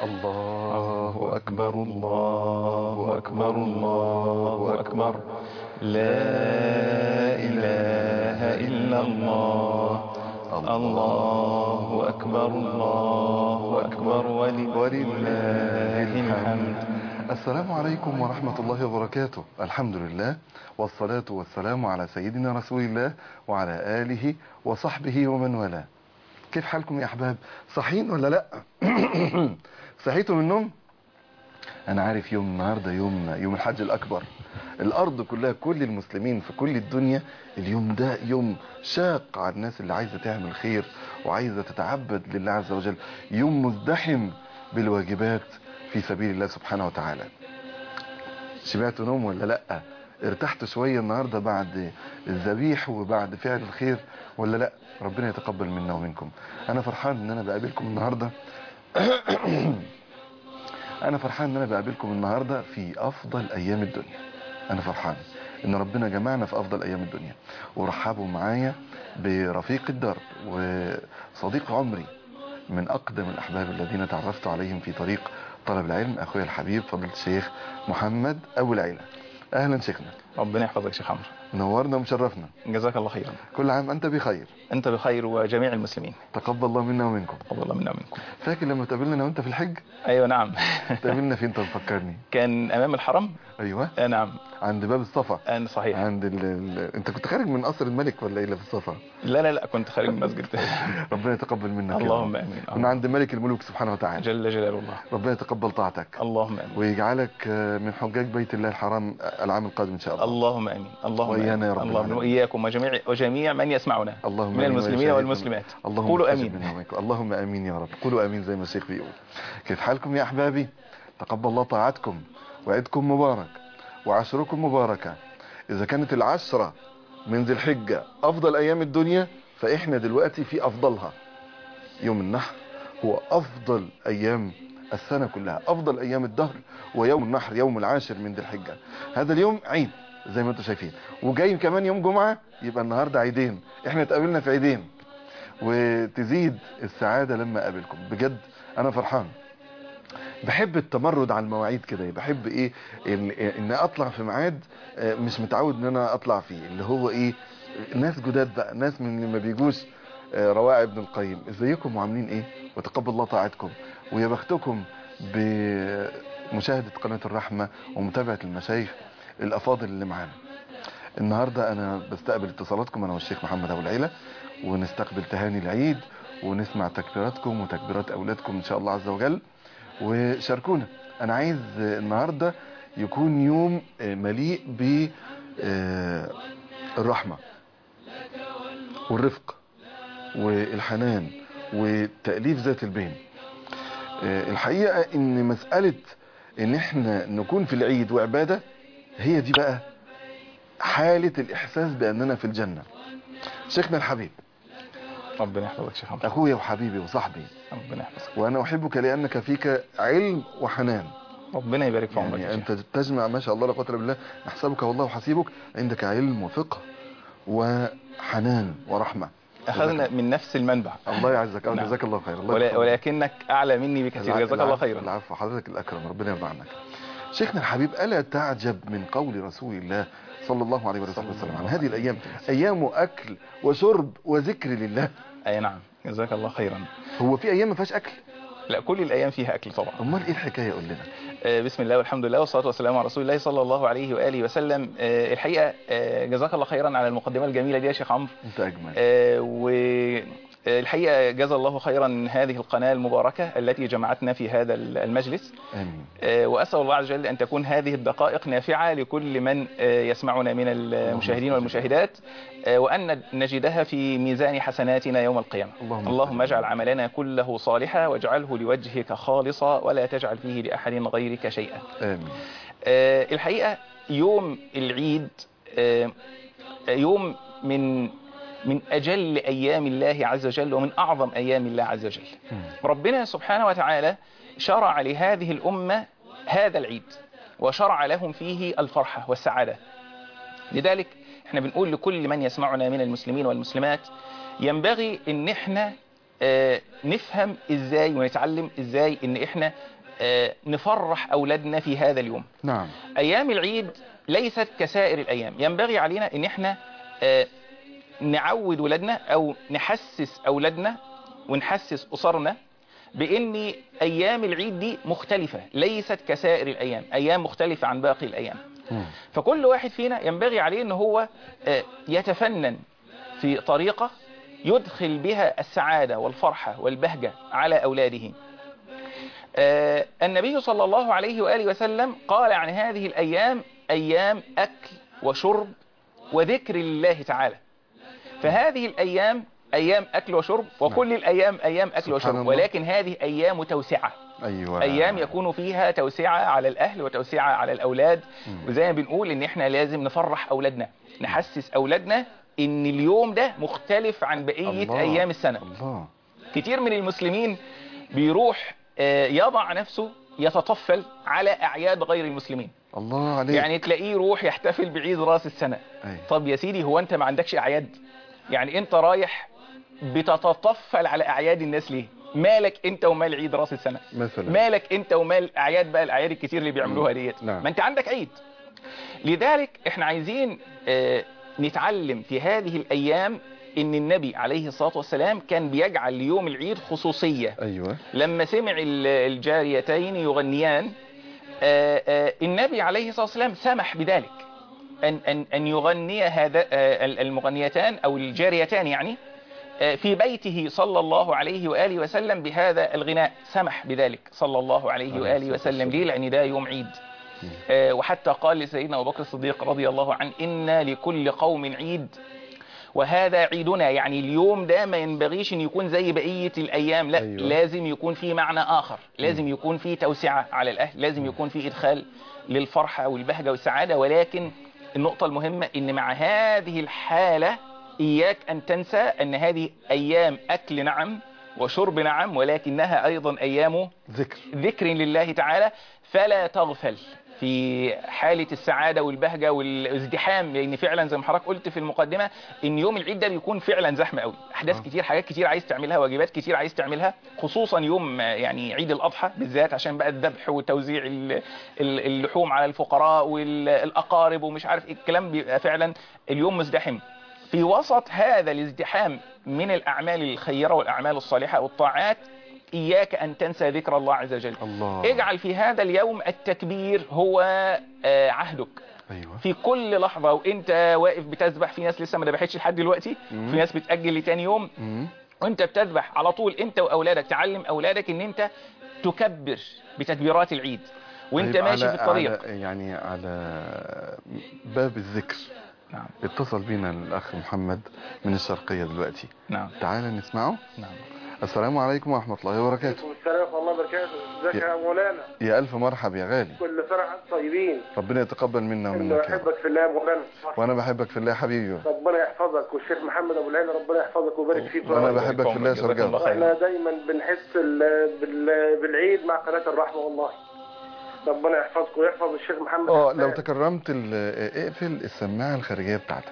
الله أكبر الله أكبر الله أكبر لا إله إلا الله الله أكبر الله أكبر ولله الحمد السلام عليكم ورحمة الله وبركاته الحمد لله والصلاة والسلام على سيدنا رسول الله وعلى آله وصحبه ومن والاه كيف حالكم يا أحباب صحيين ولا لا صحيتوا من النوم أنا عارف يوم النهاردة يوم يوم الحج الأكبر الأرض كلها كل المسلمين في كل الدنيا اليوم ده يوم شاق على الناس اللي عايزة تعمل خير وعايزة تتعبد لله عز وجل يوم مزدحم بالواجبات في سبيل الله سبحانه وتعالى شبعتوا نوم ولا لا ارتحتوا شوية النهاردة بعد الذبيح وبعد فعل الخير ولا لا ربنا يتقبل منا ومنكم انا فرحان ان انا بقابلكم النهاردة انا فرحان ان انا بقابلكم النهاردة في افضل ايام الدنيا انا فرحان ان ربنا جمعنا في افضل ايام الدنيا ورحبوا معايا برفيق الدرب وصديق عمري من اقدم الاحباب الذين تعرفت عليهم في طريق طلب العلم اخويا الحبيب فضيله الشيخ محمد ابو العيله اهلا شيخنا ربنا يحفظك شيخ عمرو نورنا ومشرفنا جزاك الله خيرا كل عام انت بخير انت بخير وجميع المسلمين تقبل الله منا ومنكم تقبل الله منا ومنكم فاكر لما تقابلنا انا وانت في الحج ايوه نعم تقابلنا فين طب فكرني كان امام الحرم ايوه آه نعم عند باب الصفا انا صحيح عند ال... ال... انت كنت خارج من قصر الملك ولا ايه اللي في الصفا لا لا لا كنت خارج من المسجد ربنا يتقبل منك يا اللهم رب. امين من عند ملك الملوك سبحانه وتعالى جل جلاله الله ربنا يتقبل طاعتك اللهم امين ويجعلك من حجاج بيت الله الحرام العام القادم ان شاء الله اللهم امين اللهم وإيانا آمين. يا رب اللهم العالمين. واياكم وجميع وجميع من يسمعنا اللهم من آمين المسلمين ويشهدكم. والمسلمات اللهم قولوا استجب امين منا ومنكم. اللهم امين يا رب قولوا امين زي ما الشيخ بيقول كيف حالكم يا احبابي تقبل الله طاعتكم وعيدكم مبارك وعشركم مباركة اذا كانت العشرة من ذي الحجة افضل ايام الدنيا فاحنا دلوقتي في افضلها يوم النحر هو افضل ايام السنة كلها افضل ايام الدهر ويوم النحر يوم العاشر من ذي الحجة هذا اليوم عيد زي ما انتم شايفين وجاي كمان يوم جمعة يبقى النهاردة عيدين احنا اتقابلنا في عيدين وتزيد السعادة لما اقابلكم بجد انا فرحان بحب التمرد على المواعيد كده بحب ايه ان, إن اطلع في ميعاد آه، مش متعود ان انا اطلع فيه اللي هو ايه ناس جداد بقى ناس من اللي ما بيجوش آه، رواعي ابن القيم ازيكم وعاملين ايه وتقبل الله طاعتكم ويا بختكم بمشاهدة قناة الرحمة ومتابعة المشايخ الافاضل اللي معانا النهاردة انا بستقبل اتصالاتكم انا والشيخ محمد ابو العيلة ونستقبل تهاني العيد ونسمع تكبيراتكم وتكبيرات اولادكم ان شاء الله عز وجل وشاركونا انا عايز النهاردة يكون يوم مليء بالرحمة والرفق والحنان وتأليف ذات البين الحقيقة ان مسألة ان احنا نكون في العيد وعبادة هي دي بقى حالة الاحساس باننا في الجنة شيخنا الحبيب ربنا يحفظك شيخ عمرو اخويا وحبيبي وصاحبي ربنا يحفظك وانا احبك لانك فيك علم وحنان ربنا يبارك في عمرك يعني يا انت شيخ. تجمع ما شاء الله لا قوه الا بالله نحسبك والله حسيبك عندك علم وفقه وحنان ورحمه اخذنا من نفس المنبع الله يعزك نعم. نعم. جزاك الله خير الله ولا يحفظك. ولكنك اعلى مني بكثير الع- جزاك الله العفو- خيرا العفو حضرتك الاكرم ربنا يرضى عنك شيخنا الحبيب الا تعجب من قول رسول الله صلى الله عليه وسلم عن هذه الايام ايام اكل وشرب وذكر لله اي نعم جزاك الله خيرا هو في ايام ما فيهاش اكل لا كل الايام فيها اكل طبعا امال ايه الحكايه قول لنا آه، بسم الله والحمد لله والصلاه والسلام على رسول الله صلى الله عليه واله وسلم آه، الحقيقه آه، جزاك الله خيرا على المقدمه الجميله دي يا شيخ عمرو انت اجمل آه، والحقيقه جزا الله خيرا هذه القناه المباركه التي جمعتنا في هذا المجلس امين آه، وأسأل الله عز وجل أن تكون هذه الدقائق نافعة لكل من آه، يسمعنا من المشاهدين والمشاهدات آه، وأن نجدها في ميزان حسناتنا يوم القيامة اللهم اللهم اجعل عملنا كله صالحا واجعله لوجهك خالصا ولا تجعل فيه لأحد غيرك شيئا امين آه، الحقيقة يوم العيد آه، يوم من من أجل أيام الله عز وجل ومن أعظم أيام الله عز وجل مم. ربنا سبحانه وتعالى شرع لهذه الأمة هذا العيد وشرع لهم فيه الفرحة والسعادة لذلك احنا بنقول لكل من يسمعنا من المسلمين والمسلمات ينبغي ان احنا آه، نفهم ازاي ونتعلم ازاي ان احنا آه، نفرح اولادنا في هذا اليوم نعم ايام العيد ليست كسائر الايام ينبغي علينا ان احنا آه، نعود ولادنا او نحسس اولادنا ونحسس اسرنا بان ايام العيد دي مختلفة ليست كسائر الايام ايام مختلفة عن باقي الايام مم. فكل واحد فينا ينبغي عليه ان هو آه، يتفنن في طريقة يدخل بها السعادة والفرحة والبهجة على اولاده آه، النبي صلى الله عليه وآله وسلم قال عن هذه الأيام أيام أكل وشرب وذكر لله تعالى فهذه الأيام أيام أكل وشرب وكل الأيام أيام أكل سبحان وشرب الله. ولكن هذه أيام توسعة ايوه أيام يكون فيها توسعة على الأهل وتوسعة على الأولاد مم. وزي ما بنقول إن إحنا لازم نفرح أولادنا نحسس أولادنا إن اليوم ده مختلف عن بقية الله. أيام السنة الله كتير من المسلمين بيروح آه، يضع نفسه يتطفل على أعياد غير المسلمين الله عليك يعني تلاقيه يروح يحتفل بعيد راس السنة أي. طب يا سيدي هو أنت ما عندكش أعياد يعني أنت رايح بتتطفل على أعياد الناس ليه مالك أنت ومال عيد راس السنة مثلا مالك أنت ومال أعياد بقى الأعياد الكتير اللي بيعملوها ديت نعم. ما أنت عندك عيد لذلك احنا عايزين آه، نتعلم في هذه الأيام ان النبي عليه الصلاة والسلام كان بيجعل ليوم العيد خصوصية ايوه لما سمع ال- الجاريتين يغنيان آه، آه، النبي عليه الصلاة والسلام سمح بذلك أن, أن, أن يغني هذا آه، المغنيتان أو الجاريتان يعني آه، في بيته صلى الله عليه وآله وسلم بهذا الغناء سمح بذلك صلى الله عليه عليه وآله الصلاة وسلم والسلام. ليه لأن ده يوم عيد آه، وحتى قال لسيدنا أبو بكر الصديق رضي الله عنه إن لكل قوم عيد وهذا عيدنا يعني اليوم ده ما ينبغيش ان يكون زي بقية الايام لا أيوة. أيوة. لازم يكون في معنى اخر لازم يكون في توسعة على الاهل لازم يكون في ادخال للفرحة والبهجة والسعادة ولكن النقطة المهمة ان مع هذه الحالة اياك ان تنسى ان هذه ايام اكل نعم وشرب نعم ولكنها ايضا ايام ذكر ذكر لله تعالى فلا تغفل في حالة السعادة والبهجة والازدحام لان فعلا زي ما حضرتك قلت في المقدمة ان يوم العيد ده بيكون فعلا زحمة قوي احداث آه. كتير حاجات كتير عايز تعملها واجبات كتير عايز تعملها خصوصا يوم آه، يعني عيد الاضحى بالذات عشان بقى الذبح وتوزيع ال- ال- اللحوم على الفقراء والاقارب ومش عارف ايه الكلام بيبقى فعلا اليوم مزدحم في وسط هذا الازدحام من الاعمال الخيرة والاعمال الصالحة والطاعات اياك ان تنسى ذكر الله عز وجل الله اجعل في هذا اليوم التكبير هو آه، عهدك ايوه في كل لحظة وانت واقف بتذبح في ناس لسه ما ذبحتش لحد دلوقتي مم. في ناس بتأجل لتاني يوم مم. وانت بتذبح على طول انت واولادك تعلم اولادك ان انت تكبر بتكبيرات العيد وانت طيب ماشي على- في الطريق على يعني على باب الذكر نعم اتصل بينا الاخ محمد من الشرقية دلوقتي نعم تعال نسمعه نعم السلام عليكم ورحمة الله وبركاته وعليكم السلام ورحمة الله وبركاته ازيك يا- يا مولانا يا ألف مرحب يا غالي كل سنة وانتم طيبين ربنا يتقبل منا انه ومنك يا رب يحبك في الله يا مولانا وأنا بحبك في الله يا حبيبي ربنا يحفظك والشيخ محمد ابو العين ربنا يحفظك ويبارك فيك وأنا ويرحمك. بحبك في الله يا جزاك الله شرقاوي خير. احنا دايما بنحس ال- بال- بالعيد مع قناة الرحمة والله ربنا يحفظك ويحفظ الشيخ محمد اه حسان. لو تكرمت ال- اقفل السماعة الخارجية بتاعتك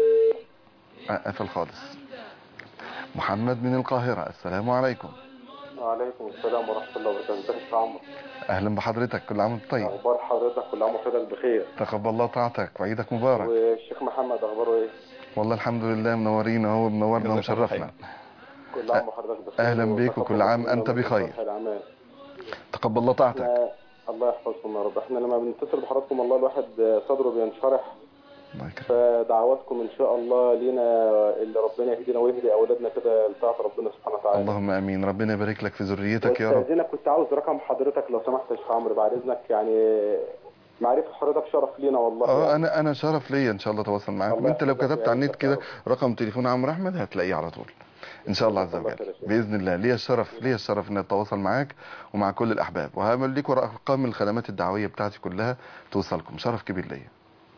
آه، قفل خالص محمد من القاهرة السلام عليكم وعليكم السلام ورحمة الله وبركاته ازيك يا عمرو أهلا بحضرتك كل عام وانت طيب اخبار حضرتك كل عام وحضرتك بخير تقبل الله طاعتك وعيدك مبارك والشيخ محمد اخباره ايه والله الحمد لله منورين اهو منورنا جزاك الله ومشرفنا كل عام وحضرتك بخير أهلا بيك وتقبل وكل عام منا أنت ومنكم بخير. صالح الأعمال. تقبل الله طاعتك احنا الله يحفظكم يا رب احنا لما بنتصل بحضراتكم والله الواحد صدره بينشرح الله يكرمك فدعواتكم ان شاء الله لينا اللي ربنا يهدينا ويهدي اولادنا كده لطاعه ربنا سبحانه وتعالى اللهم امين ربنا يبارك لك في ذريتك يا رب واستاذنك كنت عاوز رقم حضرتك لو سمحت يا شيخ عمرو بعد اذنك يعني معرفه حضرتك شرف لينا والله اه يعني. انا انا شرف ليا ان شاء الله اتواصل معاك الله وانت لو يحفظك كتبت يا على النت رب. كده رقم تليفون عمرو احمد هتلاقيه على طول ان شاء الله عز الله وجل خير يا شيخ. باذن الله ليا الشرف ليا الشرف ان اتواصل معاك ومع كل الاحباب وهعمل لكم ارقام الخدمات الدعويه بتاعتي كلها توصلكم شرف كبير ليا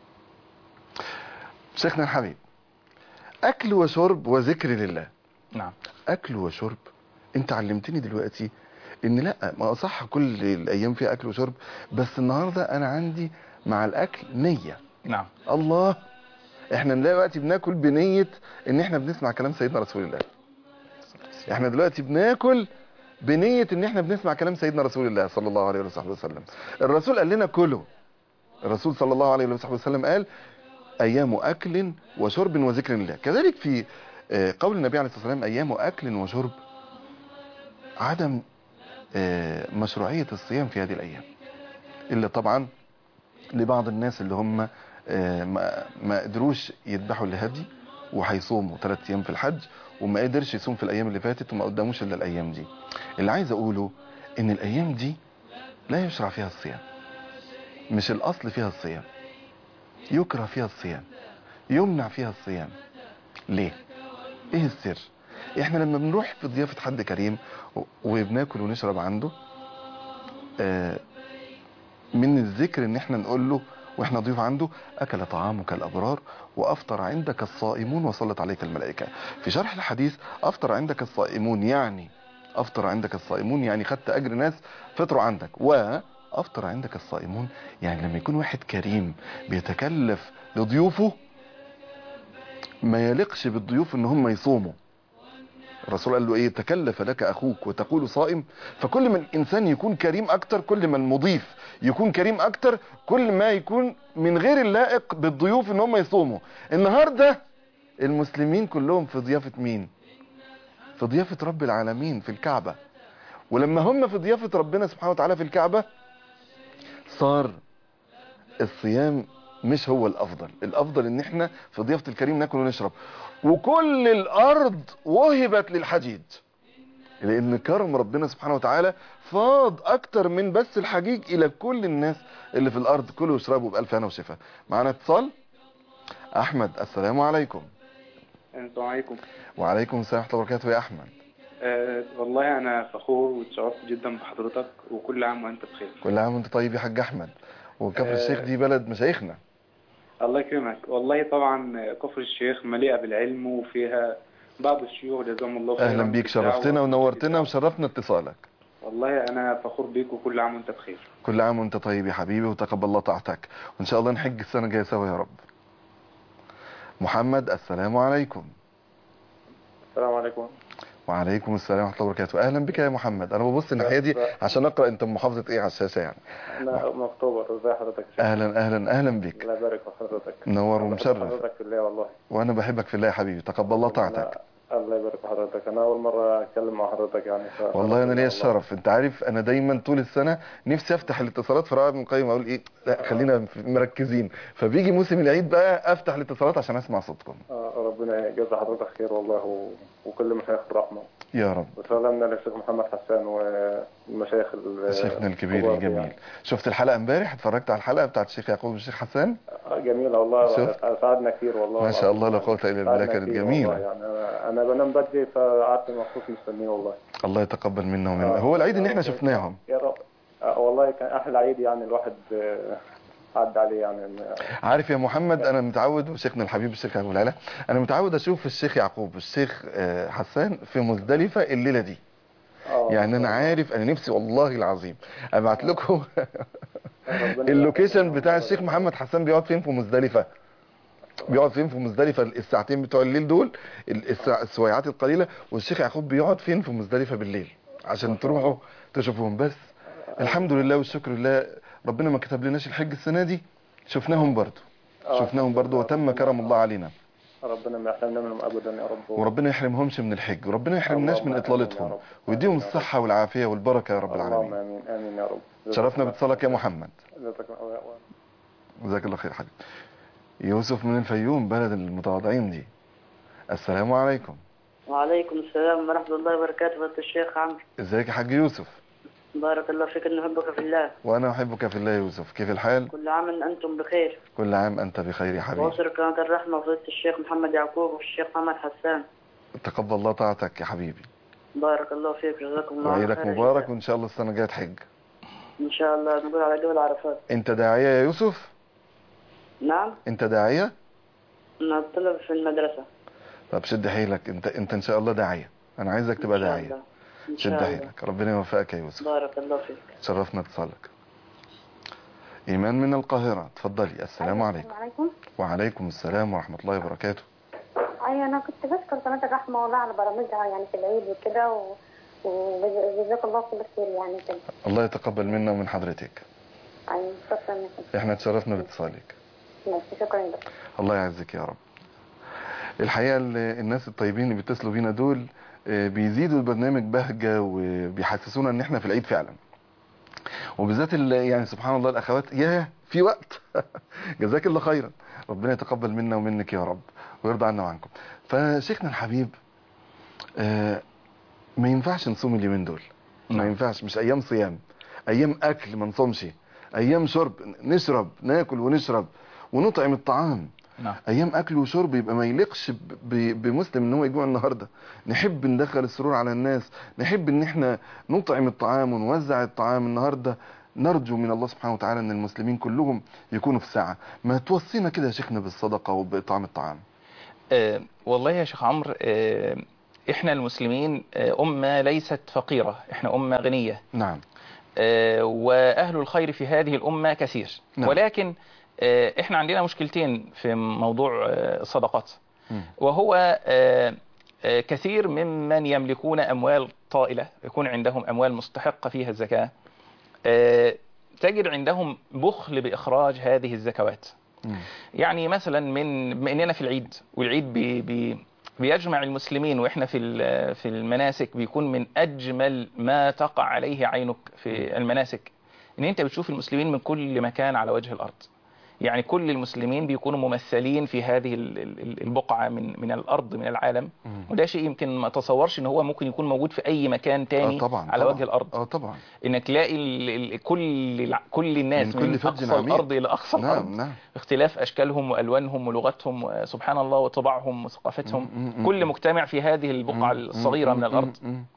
شيخنا الحبيب اكل وشرب وذكر لله نعم اكل وشرب انت علمتني دلوقتي ان لا ما صح كل الايام فيها اكل وشرب بس النهارده انا عندي مع الاكل نيه نعم الله احنا دلوقتي بناكل بنيه ان احنا بنسمع كلام سيدنا رسول الله احنا دلوقتي بناكل بنية ان احنا بنسمع كلام سيدنا رسول الله صلى الله عليه وصحبه وسلم الرسول قال لنا كلوا الرسول صلى الله عليه وصحبه وسلم قال ايام اكل وشرب وذكر الله كذلك في آه، قول النبي عليه الصلاة والسلام ايام اكل وشرب عدم آه، مشروعية الصيام في هذه الايام الا طبعا لبعض الناس اللي هم آه، ما ما قدروش يذبحوا الهدي وهيصوموا ثلاث ايام في الحج وما قدرش يصوم في الايام اللي فاتت وما قداموش الا الايام دي اللي عايز اقوله ان الايام دي لا يشرع فيها الصيام مش الاصل فيها الصيام يكره فيها الصيام يمنع فيها الصيام ليه ايه السر احنا لما بنروح في ضيافة حد كريم و- وبناكل ونشرب عنده آه، من الذكر ان احنا نقول له واحنا ضيوف عنده اكل طعامك الابرار وافطر عندك الصائمون وصلت عليك الملائكه في شرح الحديث افطر عندك الصائمون يعني افطر عندك الصائمون يعني خدت اجر ناس فطروا عندك وافطر عندك الصائمون يعني لما يكون واحد كريم بيتكلف لضيوفه ما يليقش بالضيوف ان هم يصوموا الرسول قال له ايه تكلف لك اخوك وتقول صائم فكل ما الانسان يكون كريم اكتر كل ما المضيف يكون كريم اكتر كل ما يكون من غير اللائق بالضيوف ان هم يصوموا النهارده المسلمين كلهم في ضيافة مين في ضيافة رب العالمين في الكعبة ولما هم في ضيافة ربنا سبحانه وتعالى في الكعبة صار الصيام مش هو الافضل الافضل ان احنا في ضيافة الكريم ناكل ونشرب وكل الارض وهبت للحجيج لان كرم ربنا سبحانه وتعالى فاض اكتر من بس الحجيج الى كل الناس اللي في الارض كلوا واشربوا بالف هنا وشفا معانا اتصال احمد السلام عليكم السلام عليكم وعليكم السلام ورحمه الله وبركاته يا احمد أه والله أنا فخور واتشرفت جدا بحضرتك وكل عام وأنت بخير كل عام وانت طيب يا حاج احمد وكفر آه. الشيخ دي بلد مشايخنا الله يكرمك والله طبعا كفر الشيخ مليئة بالعلم وفيها بعض الشيوخ جزاهم الله خيرا اهلا بيك بالدعوة شرفتنا ونورتنا وشرفنا اتصالك والله أنا فخور بيك وكل عام وأنت بخير كل عام وانت طيب يا حبيبي وتقبل الله طاعتك وان شاء الله نحج السنه الجايه سوا يا رب محمد السلام عليكم السلام عليكم وعليكم السلام ورحمه الله وبركاته اهلا بك يا محمد انا ببص الناحيه دي عشان اقرا انت من محافظه ايه على الشاشه يعني انا ام اكتوبر ازي حضرتك اهلا اهلا اهلا بك الله يبارك في حضرتك منور ومشرف حضرتك في الله والله وانا بحبك في الله يا حبيبي تقبل الله طاعتك أنا- الله يبارك في حضرتك انا اول مره اتكلم مع حضرتك يعني ف... والله انا ليا الشرف انت عارف انا دايما طول السنه نفسي افتح الاتصالات في رائع ابن القيم اقول ايه لا خلينا مركزين فبيجي موسم العيد بقى افتح الاتصالات عشان اسمع صوتكم آه، ربنا يجزي حضرتك خير والله و... وكل مشايخ الرحمه يا رب وسلامنا للشيخ محمد حسان والمشايخ ال- شيخنا الكبير الكبار الجميل يعني. شفت الحلقه امبارح اتفرجت على الحلقه بتاعت الشيخ يعقوب والشيخ حسان آه، جميله والله شفت؟ ساعدنا كتير والله ما شاء الله لا قوه الا بالله ساعدنا كانت كتير جميله والله يعني أنا- انا بنام بدري فقعدت مخصوص مستنيه والله الله يتقبل منا ومنه آه. هو العيد ان احنا شفناهم يا رب آه، والله كان احلى عيد يعني الواحد آه، عدى عليه يعني عارف يا محمد انا متعود وشيخنا الحبيب الشيخ يعقوب العلا انا متعود اشوف الشيخ يعقوب والشيخ آه، حسان في مزدلفه الليله دي آه، يعني انا عارف انا نفسي والله العظيم ابعت لكم ربنا اللوكيشن بتاع الشيخ محمد حسان بيقعد فين في مزدلفه بيقعد فين في مزدلفه الساعتين بتوع الليل دول الساع- السويعات القليله والشيخ يعقوب بيقعد فين في مزدلفه بالليل عشان تروحوا تشوفوهم بس الحمد لله والشكر لله ربنا ما كتب لناش الحج السنه دي شفناهم برضو آه، شفناهم برضو وتم كرم الله علينا ربنا ما يحرمنا منهم ابدا يا رب وربنا يحرمهمش من الحج وربنا ما يحرمناش من اللهم آمين يا اطلالتهم رب. ويديهم آمين يا رب. الصحه والعافيه والبركه يا رب اللهم العالمين امين امين يا رب شرفنا باتصالك يا محمد جزاك الله خير. جزاك الله خير حبيبي يوسف من الفيوم بلد المتواضعين دي السلام عليكم وعليكم السلام ورحمة الله وبركاته فضيلة الشيخ عمرو ازيك يا حاج يوسف بارك الله فيك نحبك في الله وانا احبك في الله يا يوسف كيف الحال كل عام أنتم بخير كل عام انت بخير يا حبيبي وأسر قناة الرحمة وفضيلة الشيخ محمد يعقوب والشيخ محمد حسان تقبل الله طاعتك يا حبيبي بارك الله فيك جزاكم الله وعيدك خير مبارك الجزاء. وان شاء الله السنه الجايه تحج إن شاء الله نقول على جبل عرفات انت داعيه يا يوسف نعم انت داعيه نطلب في المدرسة طب شد حيلك انت انت ان شاء الله داعيه انا عايزك تبقى إن شاء داعيه الله. إن شد شاء الله حيلك ربنا يوفقك يا يوسف بارك الله فيك شرفنا اتصالك ايمان من القاهره اتفضلي السلام عليكم عليكم وعليكم السلام ورحمه الله وبركاته أي أنا كنت بشكر قناة الرحمة والله على برامجها يعني في العيد وكده و... وجزاك الله كل خير يعني كده الله يتقبل منا ومن حضرتك أيوة شكرا لك احنا اتشرفنا باتصالك ماشي شكرا لك الله يعزك يا رب الحقيقة ال- الناس الطيبين اللي بيتصلوا بينا دول آه، بيزيدوا البرنامج بهجة وبيحسسونا ان احنا في العيد فعلا وبالذات ال- يعني سبحان الله الاخوات يا في وقت جزاك الله خيرا ربنا يتقبل منا ومنك يا رب ويرضى عنا وعنكم فشيخنا الحبيب آه، ما ينفعش نصوم اليومين دول ما نعم. ينفعش مش ايام صيام ايام اكل ما نصومش ايام شرب نشرب ناكل ونشرب ونطعم الطعام نعم ايام اكل وشرب يبقى ما يليقش ب- ب- بمسلم ان هو يجوع النهارده نحب ندخل السرور على الناس نحب ان احنا نطعم الطعام ونوزع الطعام النهارده نرجو من الله سبحانه وتعالى ان المسلمين كلهم يكونوا في ساعه ما توصينا كده يا شيخنا بالصدقه وباطعام الطعام آه والله يا شيخ عمرو آه احنا المسلمين آه أمة ليست فقيرة احنا أمة غنية نعم آه وأهل الخير في هذه الأمة كثير نعم. ولكن آه احنا عندنا مشكلتين في موضوع آه الصدقات مم. وهو آه آه كثير ممن يملكون أموال طائلة يكون عندهم أموال مستحقة فيها الزكاة آه تجد عندهم بخل بإخراج هذه الزكوات مم. يعني مثلا من بما اننا في العيد والعيد بي بي بيجمع المسلمين واحنا في ال- في المناسك بيكون من اجمل ما تقع عليه عينك في المناسك ان انت بتشوف المسلمين من كل مكان على وجه الارض يعني كل المسلمين بيكونوا ممثلين في هذه ال- ال- البقعة من من الارض من العالم مم. وده شيء يمكن ما تصورش ان هو ممكن يكون موجود في اي مكان تاني آه طبعا على طبعا. وجه الارض اه طبعا انك تلاقي ال- ال- كل الع- كل الناس من من, كل فج اقصى عميق. الارض الى اقصى الارض نعم نعم اختلاف اشكالهم والوانهم ولغتهم وسبحان الله وطباعهم وثقافتهم مم، مم، كل مم. مجتمع في هذه البقعه مم، الصغيره مم، من الارض مم، مم.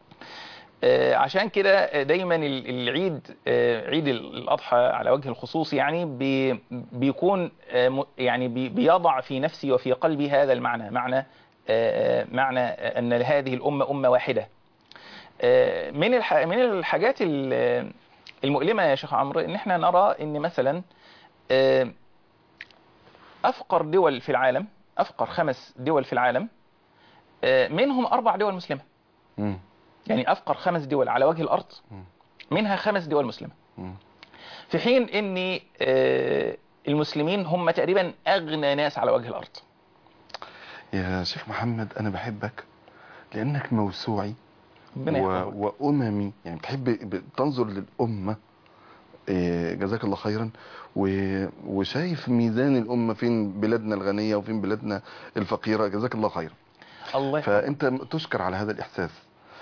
آه، عشان كده آه، دايما ال- العيد آه، عيد ال- الاضحى على وجه الخصوص يعني بي- بيكون آه، م- يعني بي- بيضع في نفسي وفي قلبي هذا المعنى معنى آه، معنى ان هذه الامه امه واحده آه، من الح- من الحاجات ال- المؤلمه يا شيخ عمرو ان احنا نرى ان مثلا آه، افقر دول في العالم افقر خمس دول في العالم آه، منهم اربع دول مسلمه مم. يعني افقر خمس دول على وجه الارض مم. منها خمس دول مسلمه مم. في حين ان آه، المسلمين هم تقريبا اغنى ناس على وجه الارض يا شيخ محمد انا بحبك لانك موسوعي ربنا يحفظك. و... واممي يعني بتحب بتنظر للامه إيه، جزاك الله خيرا و... وشايف ميزان الامه فين بلادنا الغنيه وفين بلادنا الفقيره جزاك الله خيرا الله يحفظك. فانت تشكر على هذا الاحساس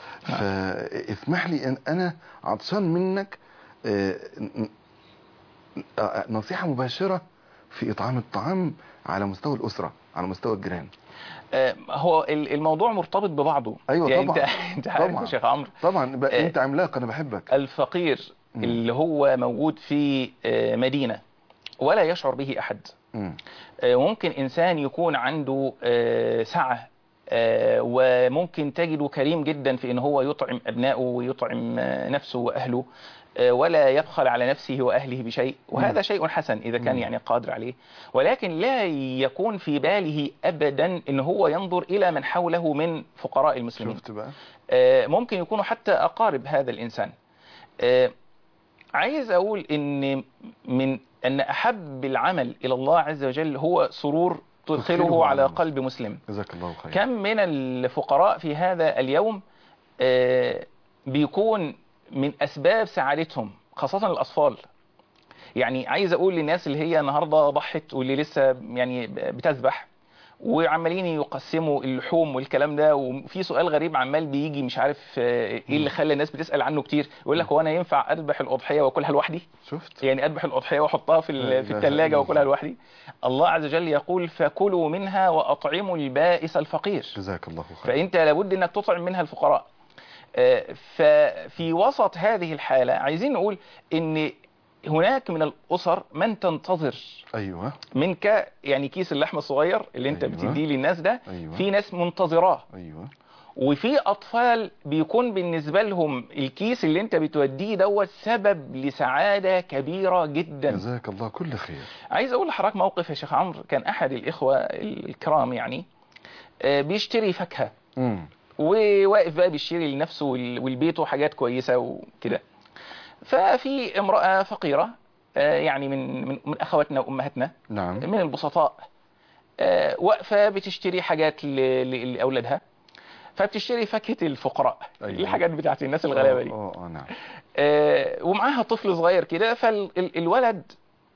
فاسمح لي ان انا عطشان منك آه، ن- آه، نصيحه مباشره في اطعام الطعام على مستوى الاسره على مستوى الجيران آه، هو ال- الموضوع مرتبط ببعضه أيوة يعني طبعا. انت انت عارف طبعا. يا شيخ عمرو طبعا ب... آه. انت عملاق انا بحبك الفقير مم. اللي هو موجود في آه، مدينه ولا يشعر به احد مم. آه، ممكن إنسان يكون عنده آه، سعة آه، وممكن تجده كريم جدا في ان هو يطعم ابنائه ويطعم آه، نفسه واهله آه، ولا يبخل على نفسه واهله بشيء وهذا شيء حسن اذا كان مم. يعني قادر عليه ولكن لا يكون في باله ابدا ان هو ينظر الى من حوله من فقراء المسلمين شفت بقى آه، ممكن يكونوا حتى أقارب هذا الإنسان آه، عايز أقول إن من أن أحب العمل إلى الله عز وجل هو سرور تدخله تدخله على على المسلم. قلب مسلم جزاك الله خير كم من الفقراء في هذا اليوم آه، بيكون من أسباب سعادتهم خاصة الأطفال يعني عايز أقول للناس اللي هي النهاردة ضحت واللي لسه يعني بتذبح وعمالين يقسموا اللحوم والكلام ده وفي سؤال غريب عمال بيجي مش عارف آه، ايه اللي خلى الناس بتسأل عنه كتير يقول لك هو انا ينفع اذبح الاضحيه واكلها لوحدي شفت يعني اذبح الاضحيه واحطها في لا ال- في إله الثلاجه إلا واكلها الله. لوحدي الله عز وجل يقول فكلوا منها واطعموا البائس الفقير جزاك الله خير فانت لابد انك تطعم منها الفقراء آه، ففي وسط هذه الحاله عايزين نقول ان هناك من الاسر من تنتظر ايوه منك يعني كيس اللحمه الصغير اللي انت أيوة. بتديه للناس ده ايوه في ناس منتظراه ايوه وفي اطفال بيكون بالنسبه لهم الكيس اللي انت بتوديه دوت سبب لسعاده كبيره جدا جزاك الله كل خير عايز اقول لحضرتك موقف يا شيخ عمرو كان احد الاخوه الكرام يعني آه، بيشتري فاكهه مم. وواقف بقى بيشتري لنفسه وال- والبيت وحاجات كويسه وكده ففي امراه فقيره آه، يعني من من من اخواتنا وامهاتنا نعم من البسطاء آه، واقفه بتشتري حاجات ل- ل- لاولادها فبتشتري فاكهه الفقراء أيوة. الحاجات بتاعت الناس الغلابه دي اه اه نعم آه، ومعاها طفل صغير كده فالولد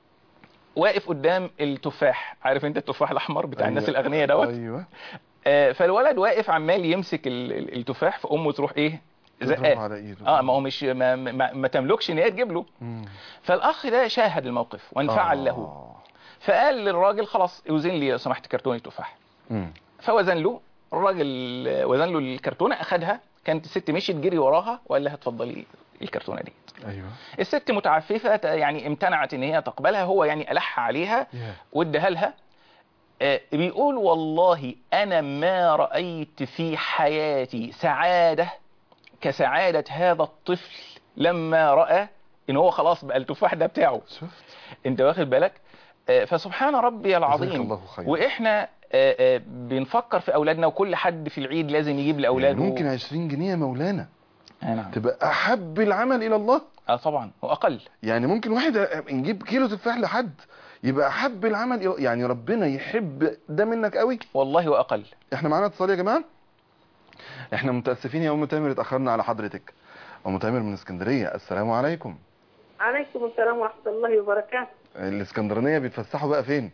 واقف قدام التفاح عارف انت التفاح الاحمر بتاع الناس أيوة. الاغنياء دوت ايوه آه، فالولد واقف عمال يمسك ال- ال- التفاح فامه تروح ايه تضرب زقاه على ايده اه ما هو مش ما, ما, ما تملكش ان هي تجيب له مم. فالاخ ده شاهد الموقف وانفعل آه. له فقال للراجل خلاص اوزن لي لو سمحت كرتون التفاح مم. فوزن له الراجل وزن له الكرتونه اخدها كانت الست مشيت جري وراها وقال لها اتفضلي الكرتونه دي ايوه الست متعففه ت- يعني امتنعت ان هي تقبلها هو يعني الح عليها يا. واداها لها آه، بيقول والله انا ما رايت في حياتي سعاده كسعاده هذا الطفل لما راى ان هو خلاص بقى التفاح ده بتاعه شفت انت واخد بالك آه، فسبحان ربي جزاك العظيم الله خير واحنا آه، آه، بنفكر في اولادنا وكل حد في العيد لازم يجيب يعني لاولاده ممكن 20 جنيه يا مولانا آه، نعم تبقى احب العمل الى الله اه طبعا واقل يعني ممكن واحد نجيب كيلو تفاح لحد يبقى احب العمل إلى- يعني ربنا يحب ده منك قوي والله واقل احنا معانا اتصال يا جماعه احنا متاسفين يا ام تامر اتاخرنا على حضرتك ام تامر من اسكندريه السلام عليكم عليكم السلام ورحمة الله وبركاته الاسكندرانيه بيتفسحوا بقى فين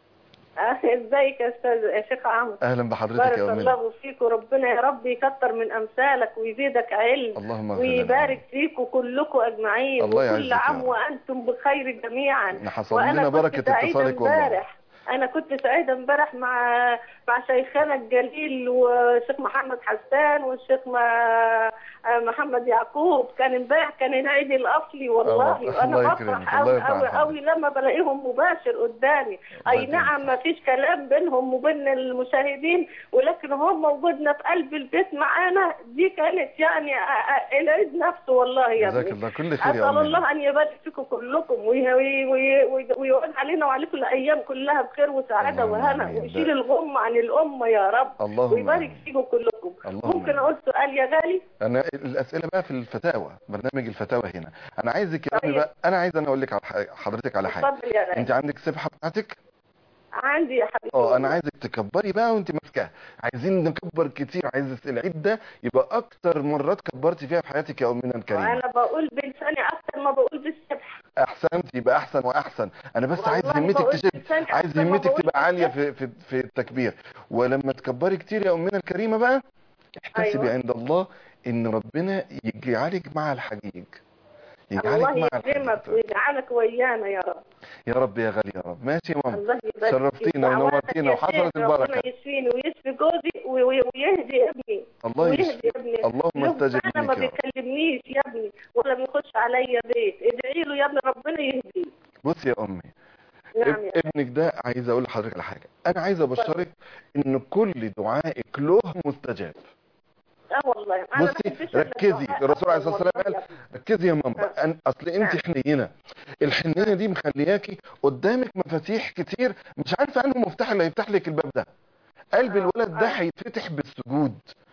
آه، ازيك يا استاذ يا شيخ عمرو اهلا بحضرتك بارك يا امنا الله فيك وربنا يا رب يكتر من امثالك ويزيدك علم اللهم اغفر لنا. ويبارك فيكم كلكم اجمعين الله يعزك وكل يا عام رب. وانتم بخير جميعا نحصل وانا لنا كنت بركه سعيدة اتصالك والله امبارح انا كنت سعيده امبارح مع مع شيخنا الجليل والشيخ محمد حسان والشيخ ما- محمد يعقوب كان امبارح كان العيد الاصلي والله الله- وانا الله بفرح يكرمك، قوي الله يرفع قوي عنك. قوي لما بلاقيهم مباشر قدامي الله اي يكرمك. نعم ما فيش كلام بينهم وبين المشاهدين ولكن هم وجودنا في قلب البيت معانا دي كانت يعني آه، آه، العيد نفسه والله يا جزاك ابني الله كل خير يا أسأل امنا الله أن يبارك فيكم كلكم وي- وي- وي- وي- ويعود علينا وعليكم الأيام كلها بخير وسعادة اللهم وهنا آمين. ويشيل الغم عن الأمة يا رب اللهم ويبارك آمين. فيكم كلكم اللهم ممكن آمين. أقول سؤال يا غالي انا الاسئله بقى في الفتاوى برنامج الفتاوى هنا انا عايزك يا امي طيب. بقى انا عايز انا اقول لك على ح- حضرتك على حاجه اتفضل يا غالي انت عندك سبحه بتاعتك عندي يا حبيبي اه انا والله. عايزك تكبري بقى وانت ماسكاها عايزين نكبر كتير عايز العيد ده يبقى اكتر مرات كبرتي فيها في حياتك يا امنا الكريمه أنا بقول بلساني أكتر ما بقول بالسبح احسنت يبقى احسن واحسن انا بس عايز والله همتك بقول تشد بلساني عايز أكتر ما همتك بقول تبقى عاليه بالسبح. في في في التكبير ولما تكبري كتير يا امنا الكريمه بقى احتسبي أيوة. عند الله ان ربنا يجعلك مع الحجيج يجعلك الله مع يكرمك الحجيج ويجعلك ويانا يا رب يا رب يا غالي يا رب ماشي يا ماما الله يبارك شرفتينا فيك. ونورتينا دعواتك يا وحصلت شيخ، البركة. ربنا يشفيني ويشفي جوزي وي- وي- ويهدي ابني الله ويهدي يشفي ابني اللهم له استجب سنة ما لك يا رب بيكلمنيش يا ابني ولا بيخش عليا بيت ادعي له يا ابني ربنا يهديه بص يا امي نعم اب- يا ابنك ده عايز اقول لحضرتك على حاجه انا عايز ابشرك ان كل دعائك له مستجاب اه والله أنا ما بصي بحبش إلا ركزي الدعاء الرسول عليه الصلاه والله والسلام يا قال ركزي يا ماما أن- اصل انت نعم. حنينه الحنيه دي مخلياكي قدامك مفاتيح كتير مش عارفه انه مفتاح اللي هيفتح لك الباب ده قلب آه، الولد ده آه. هيتفتح بالسجود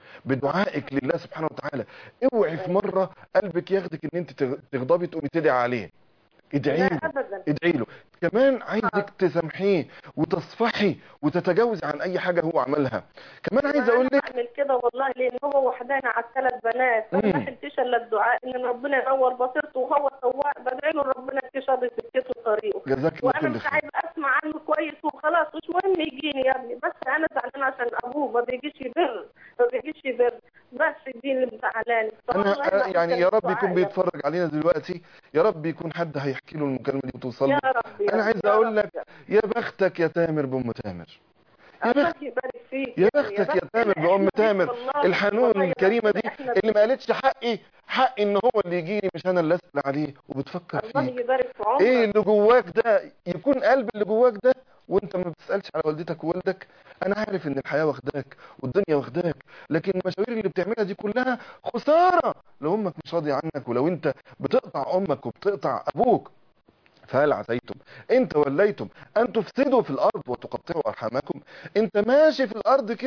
بدعائك لله سبحانه وتعالى اوعي في مره قلبك ياخدك ان انت تغ- تغضبي تقومي تدعي عليه ادعي لا له ابدا ادعي له كمان عايزك تسامحيه وتصفحي وتتجاوزي عن اي حاجه هو عملها كمان عايز اقول انا لك بعمل كده والله لان هو وحداني على الثلاث بنات فانا ما مم. حلتش الا الدعاء ان ربنا ينور بصيرته وهو سواق بدعي له ربنا يكشف سكته طريقه جزاك الله وانا كل مش خير عايز اسمع عنه كويس وخلاص مش مهم يجيني يا ابني بس انا زعلان عشان ابوه ما بيجيش يبر ما بيجيش يبر بس دي اللي مزعلاني انا فوالله أنا ما يعني كان يا رب الدعاء يكون يا بيتفرج علينا دلوقتي يا رب يكون حد هيحكي له المكالمه دي وتوصل يا له رب يا انا رب، عايز يا اقول رب لك يا يا بختك يا تامر بام تامر يا الله بخت يبارك فيك يا ابني، بختك يا بخت. تامر إحنا بام بيك تامر والله، الحنون والله يا الكريمه رب، دي إحنا اللي ما قالتش حقي حقي ان هو اللي يجيني مش انا اللي اسال عليه وبتفكر الله فيك يبارك في عمرك ايه اللي جواك ده يكون قلب اللي جواك ده وانت ما بتسالش على والدتك ووالدك انا عارف ان الحياه واخداك والدنيا واخداك لكن المشاوير اللي بتعملها دي كلها خساره لو امك مش راضيه عنك ولو انت بتقطع امك وبتقطع ابوك فهل عسيتم ان توليتم ان تفسدوا في الارض وتقطعوا ارحامكم انت ماشي في الارض كده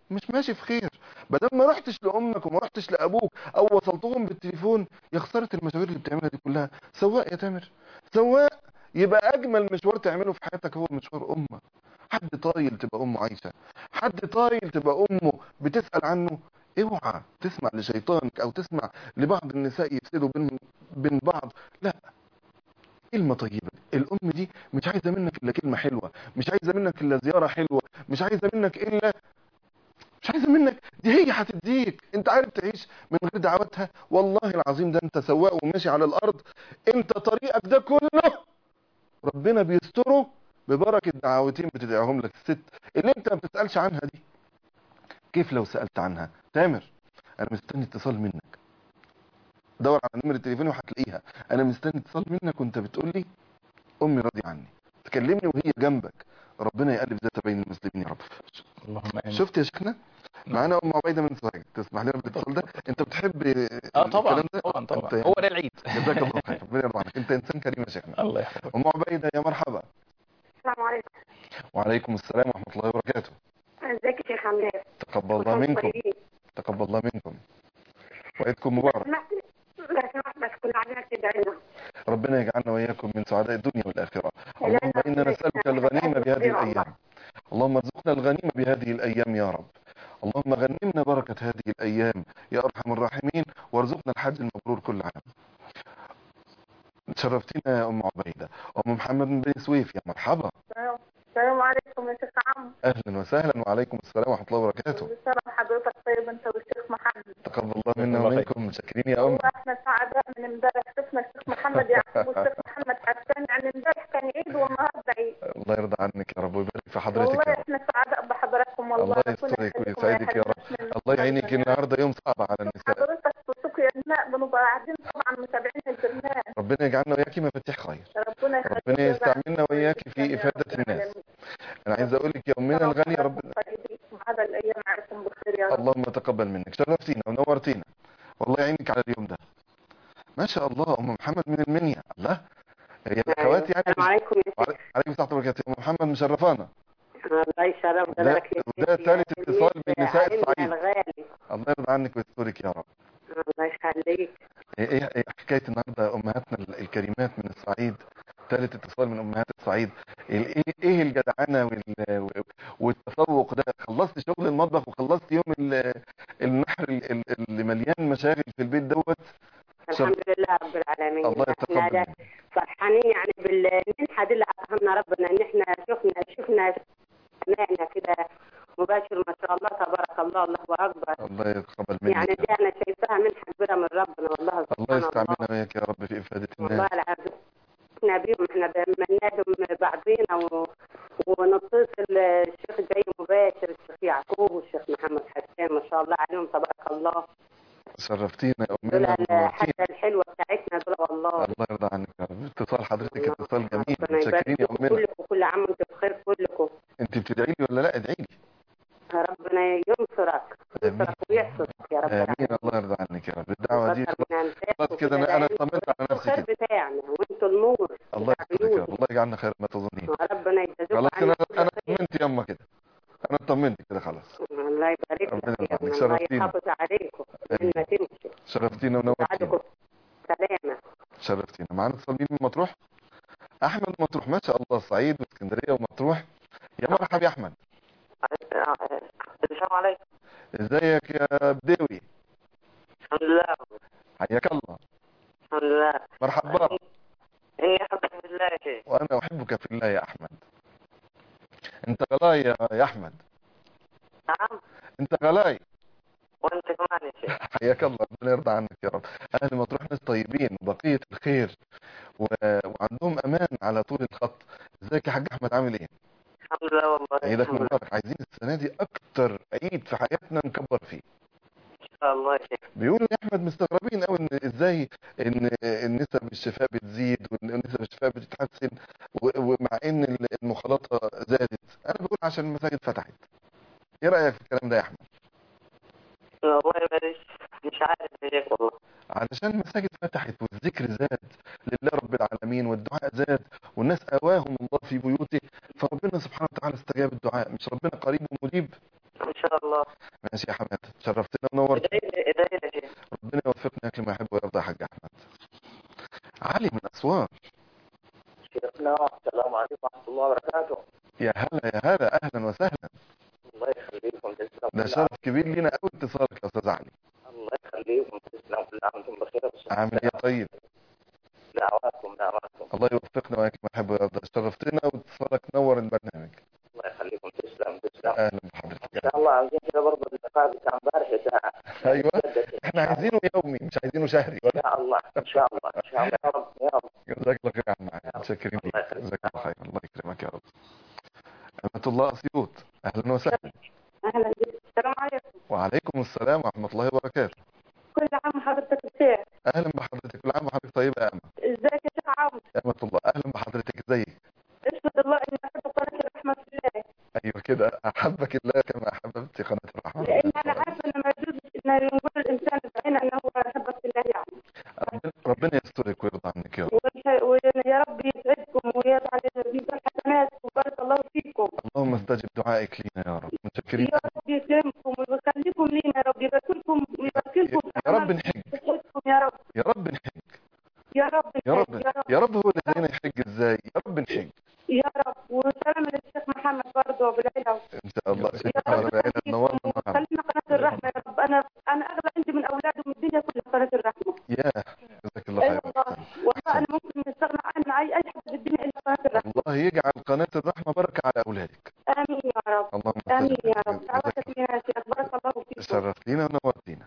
مش ماشي في خير بدل ما رحتش لامك وما رحتش لابوك او وصلتهم بالتليفون يا خساره المشاوير اللي بتعملها دي كلها سواق يا تامر سواق يبقى اجمل مشوار تعمله في حياتك هو مشوار امك حد طايل تبقى امه عايشه حد طايل تبقى امه بتسال عنه اوعى تسمع لشيطانك او تسمع لبعض النساء يفسدوا بين بين بعض لا كلمة طيبة الأم دي مش عايزة منك إلا كلمة حلوة مش عايزة منك إلا زيارة حلوة مش عايزة منك إلا مش عايزة منك دي هي هتديك انت عارف تعيش من غير دعواتها والله العظيم ده انت سواق وماشي على الأرض انت طريقك ده كله ربنا بيستره ببركة دعوتين بتدعيهم لك الست اللي انت ما بتسألش عنها دي كيف لو سألت عنها تامر انا مستني اتصال منك دور على نمرة تليفوني وهتلاقيها انا مستني اتصال منك وانت بتقول لي امي راضية عني تكلمني وهي جنبك ربنا يقلب ذات بين المسلمين يا رب اللهم امين شفت يا شيخنا معانا ام عبيده من سوهاج تسمح لنا بالاتصال ده انت بتحب اه طبعا الكلام ده؟ طبعا طبعا أنت هو ده العيد جزاك الله خير ربنا يرضى عنك انت انسان كريم يا شيخنا الله يحفظك ام عبيده يا مرحبا السلام عليكم وعليكم السلام ورحمه الله وبركاته ازيك يا شيخ عماد تقبل الله منكم تقبل الله منكم وعيدكم مبارك لا سمحت بس كل عادنا تدعي لنا ربنا يجعلنا وإياكم من سعداء الدنيا والآخرة لا، اللهم لا، إنا نسألك الغنيمة بهذه الله. الأيام اللهم ارزقنا الغنيمة بهذه الأيام يا رب اللهم غنمنا بركة هذه الأيام يا أرحم الراحمين وارزقنا الحج المبرور كل عام شرفتنا يا أم عبيدة أم محمد بن سويف يا مرحبا السلام عليكم يا شيخ عم أهلا وسهلا وعليكم السلام ورحمة الله وبركاته سلام حضرتك طيب انت والشيخ محمد تقبل الله منا الله ومنكم متشكرين يا أم والله احنا سعداء من امبارح شفنا الشيخ محمد يعقوب والشيخ محمد حسان يعني امبارح كان عيد والنهارده عيد الله يرضى عنك يا رب ويبارك في حضرتك والله يا رب احنا سعداء بحضراتكم والله الله يسترك ويسعدك يا رب الله يعينك النهارده يوم صعب على النساء حضرتك صوتك يا ابناء بنبقى قاعدين طبعا متابعين البرنامج ربنا يجعلنا وإياكي مفاتيح خير ربنا يخليك ربنا يا يستعملنا رب. وإياك في إفادة الناس أنا عايز أقول لك يا أمنا ربنا الغالية رب طيبين وهذا الايام عليكم بخير يا رب اللهم تقبل منك شرفتينا ونورتينا والله يعينك على اليوم ده ما شاء الله أم محمد من المنيا الله يا الأخوات يعني السلام عليكم يا وعلي- عليكم السلام ورحمة الله وبركاته أم محمد مشرفانا الله يشرف ده- ويبارك فيك ده يا ثالث اتصال سيدي بالنساء عالمنا الصعيد. الغالي الله يرضى عنك ويسترك يا رب الله يخليك إيه إيه إيه حكاية النهاردة أمهاتنا ال- الكريمات من الصعيد ثالث اتصال من أمهات الصعيد ال- إيه إيه الجدعنة وال- والتفوق ده خلصت شغل المطبخ وخلصت يوم ال- النحر ال- ال- اللي مليان مشاغل في البيت دوت الحمد لله رب العالمين الله احنا يتقبل ده منك. فرحانين يعني بالمنحة دي اللي عطاها ربنا ان احنا شفنا شفنا سمعنا كده مباشر ما شاء الله تبارك الله الله اكبر الله يتقبل منك يعني دي انا شايفاها منحة كبيرة من ربنا والله الله سبحان يستعملنا وياك يا رب في إفادة والله الناس العظيم احنا بيهم احنا بننادم بعضينا و... ونتصل الشيخ جاي مباشر الشيخ يعقوب والشيخ محمد حسين ما شاء الله عليهم تبارك الله شرفتينا يا دول أمنا ونورتينا الحاجة الحلوة بتاعتنا دول والله الله يرضى عنك يا رب اتصال حضرتك اتصال جميل ربنا يبارك متشكرين يا فيكم أمنا كلكم كل عام وانتم بخير كلكم أنت بتدعي لي ولا لا ادعي لي ربنا ينصرك آمين. ينصرك ويحفظك يا رب آمين الله يرضى عنك يا رب الدعوة دي وكتر من أنفاسكم خلاص كده أنا أنا اطمنت على نفسي الخير كده بتاعنا وانتوا النور الله بتاع يسترك يا عيوننا. رب الله يجعلنا خير ما تظنين ربنا يجازيكم خلاص عنا انا كل انا خير. اطمنت يما كده انا اطمنت كده خلاص الله يبارك ربنا لك يا يرحمك. ابني. الله شرفتينا. يحافظ عليكم آمين. لما تمشي شرفتينا ونورتينا بعدكم سلامة شرفتينا معانا اتصال مين من مطروح احمد مطروح ما شاء الله الصعيد واسكندريه ومطروح يا مرحبا يا احمد السلام عليكم ازيك يا بدوي الحمد لله حياك الله الحمد لله مرحبا إني أحبك في الله يا شيخ وانا احبك في الله يا احمد انت غلاي يا يا احمد نعم انت غلاي وأنت كمان يا شيخ حياك الله ربنا يرضى عنك يا رب اهل مطروح ناس طيبين وبقيه الخير و... وعندهم امان على طول الخط ازيك يا حاج احمد عامل ايه الحمد لله والله عيدك الحمد لله مبارك عايزين السنه دي اكتر عيد في حياتنا نكبر فيه إن شاء الله يا شيخ بيقولوا يا احمد مستغربين قوي ان ازاي ان النسب الشفاء بتزيد والنسب الشفاء بتتحسن و- ومع ان المخالطه زادت انا بقول عشان المساجد فتحت ايه رايك في الكلام ده يا احمد والله ماليش مش عارف يا شيخ والله علشان المساجد فتحت والذكر زاد لله رب العالمين والدعاء زاد والناس أواهم الله في بيوته فربنا سبحانه وتعالى استجاب الدعاء مش ربنا قريب ومجيب إن شاء الله ماشي يا حماد شرفتنا ونورت ادعي لي ادعي لي يا شيخ ربنا يوفقنا لما يحب ويرضى يا حاج احمد علي من اسوان شيخنا السلام عليكم ورحمة الله وبركاته يا هلا يا هلا اهلا وسهلا الله يخليكم تسلم ده شرف كبير لينا قوي اتصالك يا استاذ علي الله يخليكم تسلم كل عام وانتم بخير عامل ايه طيب دعواتكم دعواتكم الله يوفقنا وياك ما يحب ويرضى شرفتنا واتصالك نور البرنامج الله يخليكم تسلم تسلم اهلا بحضرتك ان شاء الله عاوزين كده برضه اللقاء بتاع امبارح يا ساعة ايوه احنا عايزينه يومي مش عايزينه شهري ان شاء الله ان شاء الله ان شاء الله يا رب يا رب جزاك الله خير يا عم علي متشكرين الله ليك يخليك. جزاك الله خير الله يكرمك يا رب أمة الله أسيوط أهلا وسهلا اهلا بك السلام عليكم وعليكم السلام ورحمة الله وبركاته كل عام وحضرتك بخير أهلا بحضرتك كل عام وحضرتك طيبة يا أمة ازيك يا شيخ عمرو يا أمة الله أهلا بحضرتك ازيك اشهد الله اني احب قناه الرحمه في الله أيوة كده أحبك الله كما أحببت قناة الرحمن لان انا عارفه ان ما يجوز ان نقول الانسان بعينه انه يحبك في الله يعني ربنا, ربنا يسترك ويرضى عنك يا رب والح- ويا رب يسعدكم ويجعل ميزان حسنات وبارك الله فيكم اللهم استجب دعائك لينا يا رب متشكرين يا رب يكرمكم ويخليكم لينا يا رب يبارك لكم ويبارك لكم يا رب نحج يسعدكم يا رب يا رب نحج يا رب يا رب يا رب يا رب هو اللي هدينا يحج ازاي يا رب نحج يا رب وسلام للشيخ محمد برضه بالعيله ان شاء الله يا شكرا رب على العيلة يخليكم تنورنا معنا وخلينا قناه الرحمه يا رب انا انا اغلى عندي من اولادي من الدنيا كلها قناه الرحمه يا جزاك الله اي خير والله والله انا ممكن نستغنى عن اي اي حد في الدنيا الا قناه الرحمه الله يجعل قناة الرحمة بركة على أولادك امين يا رب اللهم امين استجب يا رب جزاك دعوتك لنا يا شيخ بارك الله فيكم شرفتينا ونورتينا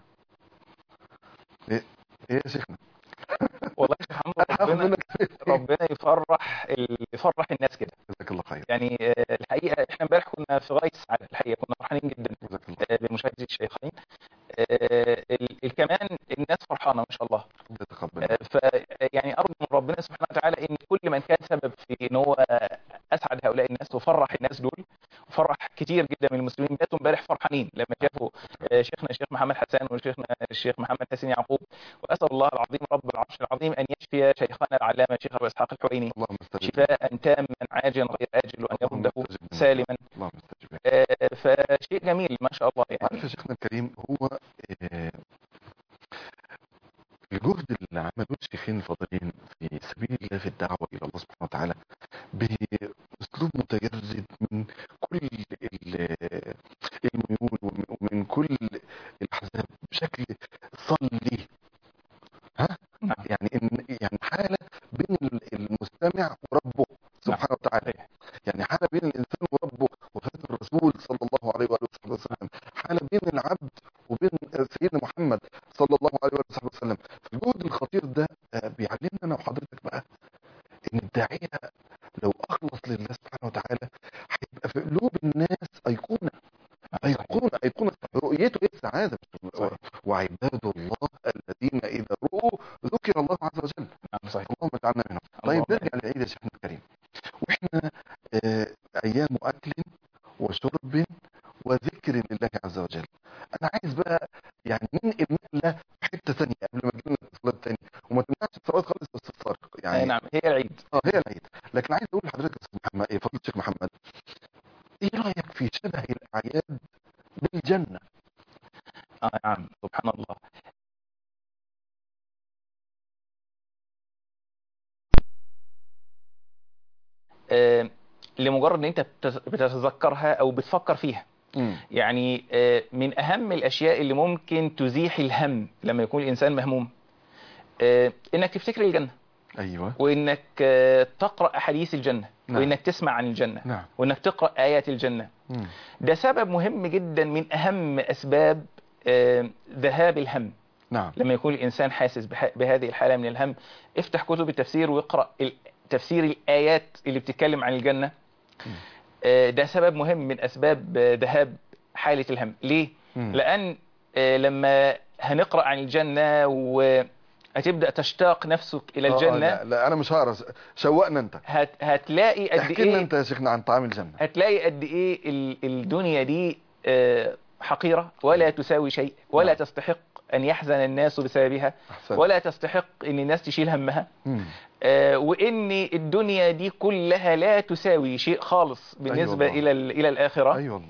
ايه ايه يا شيخنا والله يا شيخ عمرو انا هاخد ربنا منك ربنا يفرح ال- يفرح الناس كده جزاك الله خير يعني آه، الحقيقه احنا امبارح كنا في غايه السعاده الحقيقه كنا فرحانين جدا جزاك الله آه، بمشاهده الشيخين آه، ال- ال- كمان الناس فرحانه ما شاء الله خير يتقبل آه، ف يعني ارجو من ربنا سبحانه وتعالى ان كل من كان سبب في ان هو اسعد هؤلاء الناس وفرح الناس دول وفرح كتير جدا من المسلمين باتوا امبارح فرحانين لما شافوا آه، شيخنا الشيخ محمد حسان وشيخنا الشيخ محمد حسين يعقوب واسال الله العظيم رب العرش العظيم ان يشفي شيخنا العلامه الشيخ ابو اسحاق الحويني اللهم استجب شفاء تاما عاجلا غير اجل وان اللهم يرده استجب لنا. سالما اللهم استجب آه، فشيء جميل ما شاء الله يعني عارف يا شيخنا الكريم هو آه، الجهد اللي عملوه الشيخين الفاضلين في سبيل الله في الدعوة إلى الله سبحانه وتعالى بأسلوب متجرد من كل ال- الميول ومن- ومن كل الأحزاب بشكل صلي ها نعم. يعني إن يعني حالة بين ال- المستمع وربه سبحانه وتعالى يعني حالة بين الإنسان وربه وفاة الرسول صلى الله عليه وآله وصحبه وسلم حالة بين العبد وبين سيدنا محمد صلى الله عليه وآله وصحبه وسلم الجهد الخطير ده آه، بيعلمنا أنا وحضرتك بقى إن الداعية لو أخلص لله سبحانه وتعالى هيبقى في قلوب الناس أيقونة أيقونة أيقونة رؤيته إيه السعادة صحيح. وعباد الله الذين إذا رؤوا ذكر الله عز وجل نعم صحيح اللهم اجعلنا منهم طيب اللهم نرجع للعيد يا شيخنا الكريم واحنا آه، ايام اكل وشرب وذكر لله عز وجل انا عايز بقى يعني ننقل نقله في حته ثانيه قبل ما نجي لنا الاتصالات تاني وما تمنعش الصلاه خالص باستفسار آه، يعني نعم هي العيد اه هي العيد لكن عايز اقول لحضرتك يا استاذ محمد ايه فضيله الشيخ محمد ايه رايك في شبه الاعياد بالجنه آه نعم سبحان الله آه، لمجرد ان انت بتز- بتتذكرها او بتفكر فيها يعني آه، من اهم الاشياء اللي ممكن تزيح الهم لما يكون الانسان مهموم آه، انك تفتكر الجنه ايوه وانك آه، تقرا احاديث الجنه نعم. وانك تسمع عن الجنه نعم وانك تقرا ايات الجنه مم. ده سبب مهم جدا من اهم اسباب آه، ذهاب الهم نعم لما يكون الإنسان حاسس بح- بهذه الحالة من الهم افتح كتب التفسير واقرأ ال- تفسير الآيات اللي بتتكلم عن الجنة آه، ده سبب مهم من أسباب آه، ذهاب حالة الهم ليه؟ مم. لأن آه، لما هنقرأ عن الجنة وهتبدأ تشتاق نفسك إلى آه، آه، الجنة لا, لا انا مش هقرا شوقنا انت هت هتلاقي قد احكي لنا إيه انت يا شيخنا عن طعام الجنه هتلاقي قد ايه ال- الدنيا دي آه، حقيرة ولا تساوي شيء ولا نعم. تستحق ان يحزن الناس بسببها احسن ولا تستحق ان الناس تشيل همها مم. آه، وان الدنيا دي كلها لا تساوي شيء خالص بالنسبة والله. الى ال- الى الاخرة اي والله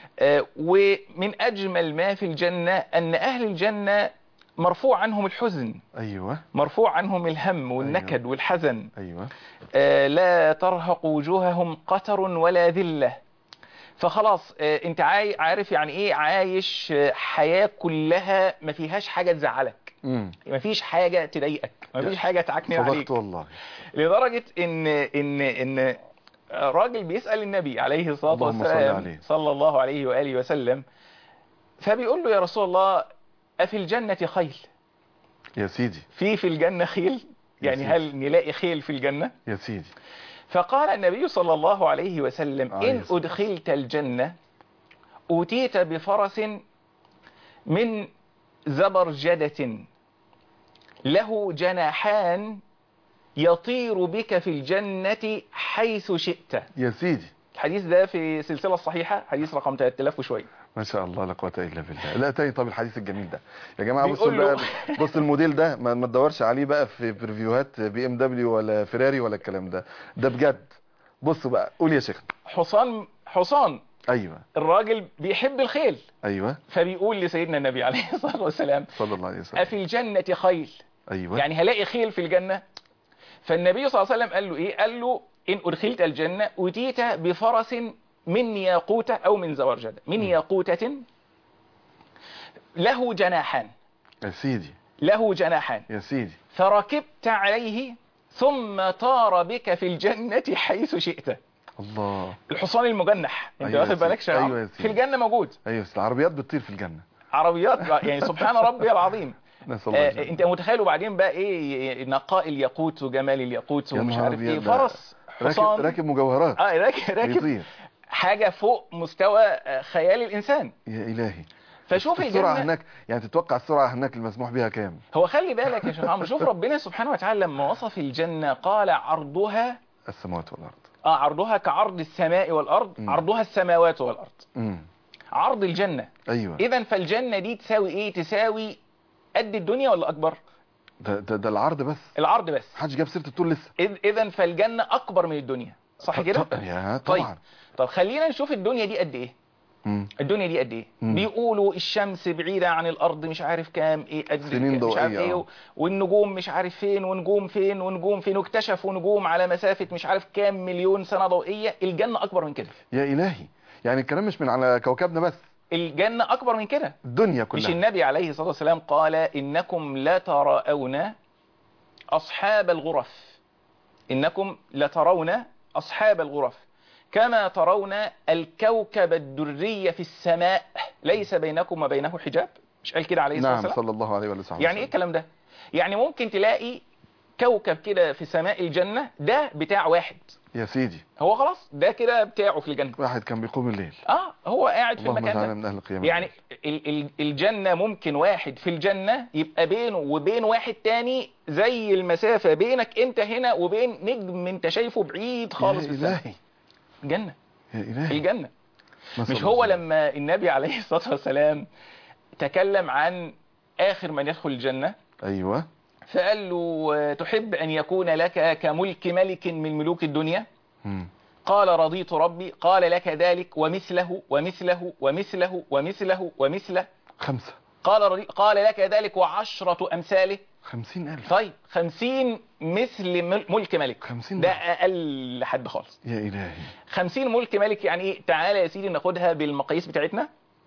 آه، ومن أجمل ما في الجنة أن أهل الجنة مرفوع عنهم الحزن ايوه مرفوع عنهم الهم والنكد والحزن ايوه آه، لا ترهق وجوههم قتر ولا ذلة فخلاص آه، انت عاي- عارف يعني ايه عايش آه، حياة كلها ما فيهاش حاجة تزعلك امم ما فيش حاجة تضايقك ما فيش حاجة تعكنن عليك صدقت والله لدرجة ان ان ان راجل بيسأل النبي عليه الصلاة اللهم صل والسلام عليه. صلى الله عليه وآله وسلم فبيقول له يا رسول الله أفي الجنة خيل يا سيدي في في الجنة خيل يعني سيدي. هل نلاقي خيل في الجنة يا سيدي فقال النبي صلى الله عليه وسلم عليه إن الصلاة أدخلت الجنة أوتيت بفرس من زبرجدة له جناحان يطير بك في الجنة حيث شئت يا سيدي الحديث ده في سلسلة الصحيحة حديث رقم 3000 وشوية ما شاء الله لا قوه الا بالله لا تاني طب الحديث الجميل ده يا جماعه بصوا بيقول له- بقى بص الموديل ده ما, ما تدورش عليه بقى في بريفيوهات بي ام دبليو ولا فيراري ولا الكلام ده ده بجد بصوا بقى قول يا شيخ حصان حصان ايوه الراجل بيحب الخيل ايوه فبيقول لسيدنا النبي عليه الصلاة والسلام صلى الله عليه وسلم أفي الجنة خيل ايوه يعني هلاقي خيل في الجنة فالنبي صلى الله عليه وسلم قال له ايه قال له ان ادخلت الجنة اتيت بفرس من ياقوتة او من زبرجدة من ياقوتة له جناحان يا سيدي له جناحان يا سيدي فركبت عليه ثم طار بك في الجنة حيث شئت الله الحصان المجنح انت أيوة يا واخد سيدي. بالك شباب أيوة يا سيدي. في الجنة موجود ايوه بس العربيات بتطير في الجنه عربيات يعني سبحان ربي العظيم نسال الله آه الجنة. انت متخيل وبعدين بقى ايه نقاء الياقوت وجمال الياقوت يا ومش نهار عارف ايه أبيض، ده فرس راكب حصان راكب مجوهرات اه راكب راكب بيطير حاجة فوق مستوى آه، خيال الإنسان يا الهي فشوف السرعه الجنة هناك يعني تتوقع السرعه هناك المسموح بها كام هو خلي بالك يا شيخ عمرو شوف ربنا سبحانه وتعالى لما وصف الجنة قال عرضها السماوات والارض اه عرضها كعرض السماء والأرض مم. عرضها السماوات والأرض امم عرض الجنة ايوه إذا فالجنة دي تساوي إيه تساوي قد الدنيا ولا أكبر ده, ده, ده العرض بس العرض بس محدش جاب سيره الطول لسه إذا فالجنة أكبر من الدنيا صح كده ط- يا طيب طبعا طب خلينا نشوف الدنيا دي قد إيه مم. الدنيا دي قد ايه مم. بيقولوا الشمس بعيدة عن الارض مش عارف كام ايه قد سنين مش عارف ضوئية، ايه آه. والنجوم مش عارف فين ونجوم فين ونجوم فين واكتشفوا نجوم على مسافة مش عارف كام مليون سنة ضوئية الجنة اكبر من كده يا الهي يعني الكلام مش من على كوكبنا بس الجنة اكبر من كده الدنيا مش كلها النبي عليه الصلاة والسلام قال انكم لتراءون اصحاب الغرف انكم لترون اصحاب الغرف كما ترون الكوكب الدري في السماء ليس بينكم وبينه حجاب مش قال كده عليه الصلاة نعم والسلام صلى الله عليه وسلم يعني ايه الكلام ده يعني ممكن تلاقي كوكب كده في سماء الجنة ده بتاع واحد يا سيدي هو خلاص ده كده بتاعه في الجنة واحد كان بيقوم الليل اه هو قاعد في اللهم المكان اجعلنا ده من اهل القيامه يعني ال ال الجنة ممكن واحد في الجنة يبقى بينه وبين واحد تاني زي المسافة بينك انت هنا وبين نجم انت شايفه بعيد خالص في يا السماء الهي الجنة يا الهي الجنة نسأل مش الله هو الجنة. لما النبي عليه الصلاة والسلام تكلم عن آخر من يدخل الجنة ايوه فقال له تحب أن يكون لك كملك ملك من ملوك الدنيا مم. قال رضيت ربي قال لك ذلك ومثله ومثله ومثله ومثله ومثله خمسة قال رضي قال لك ذلك وعشرة أمثاله خمسين ألف طيب خمسين مثل مل- ملك ملك خمسين ده ضعف. أقل حد خالص يا إلهي خمسين ملك ملك يعني إيه تعالى يا سيدي ناخدها بالمقاييس بتاعتنا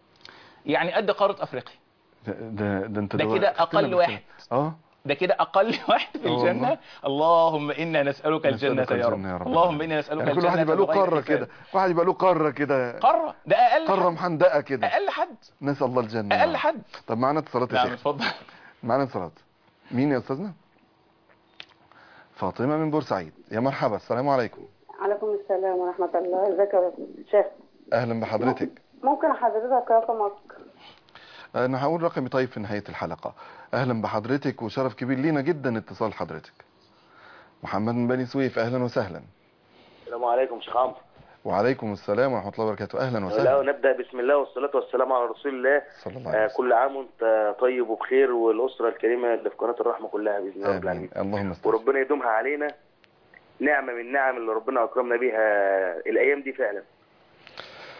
يعني قد قارة أفريقيا ده ده, ده انت ده دو- كده خدتنا أقل بالكلام. واحد. اه ده كده أقل واحد في آه الجنة والله. اللهم إنا نسألك الجنة نسألك يا رب الجنة يا رب اللهم العالمين. إنا نسألك يعني الجنة كل واحد يبقى له بغير قارة حساب. كده واحد يبقى له قارة كده قارة ده أقل قارة حد. محندقة كده أقل حد نسأل الله الجنة أقل حد طب معانا اتصالات يا نعم شيخ اتفضل معانا اتصالات مين يا أستاذنا فاطمة من بورسعيد يا مرحبا السلام عليكم عليكم السلام ورحمة الله ازيك يا شيخ أهلا بحضرتك ممكن حضرتك رقمك أنا هقول رقمي طيب في نهاية الحلقة أهلا بحضرتك وشرف كبير لينا جدا اتصال حضرتك محمد من بني سويف أهلا وسهلا السلام عليكم شيخ عمرو وعليكم السلام ورحمة الله وبركاته أهلا لا وسهلا نبدا بسم الله والصلاه والسلام على رسول الله صلى الله آه عليه وسلم كل عام وانت طيب وبخير والاسره الكريمه اللي في قناه الرحمه كلها باذن الله رب آمين العالمين اللهم استغفر وربنا يدومها علينا نعمه من النعم اللي ربنا اكرمنا بيها الايام دي فعلا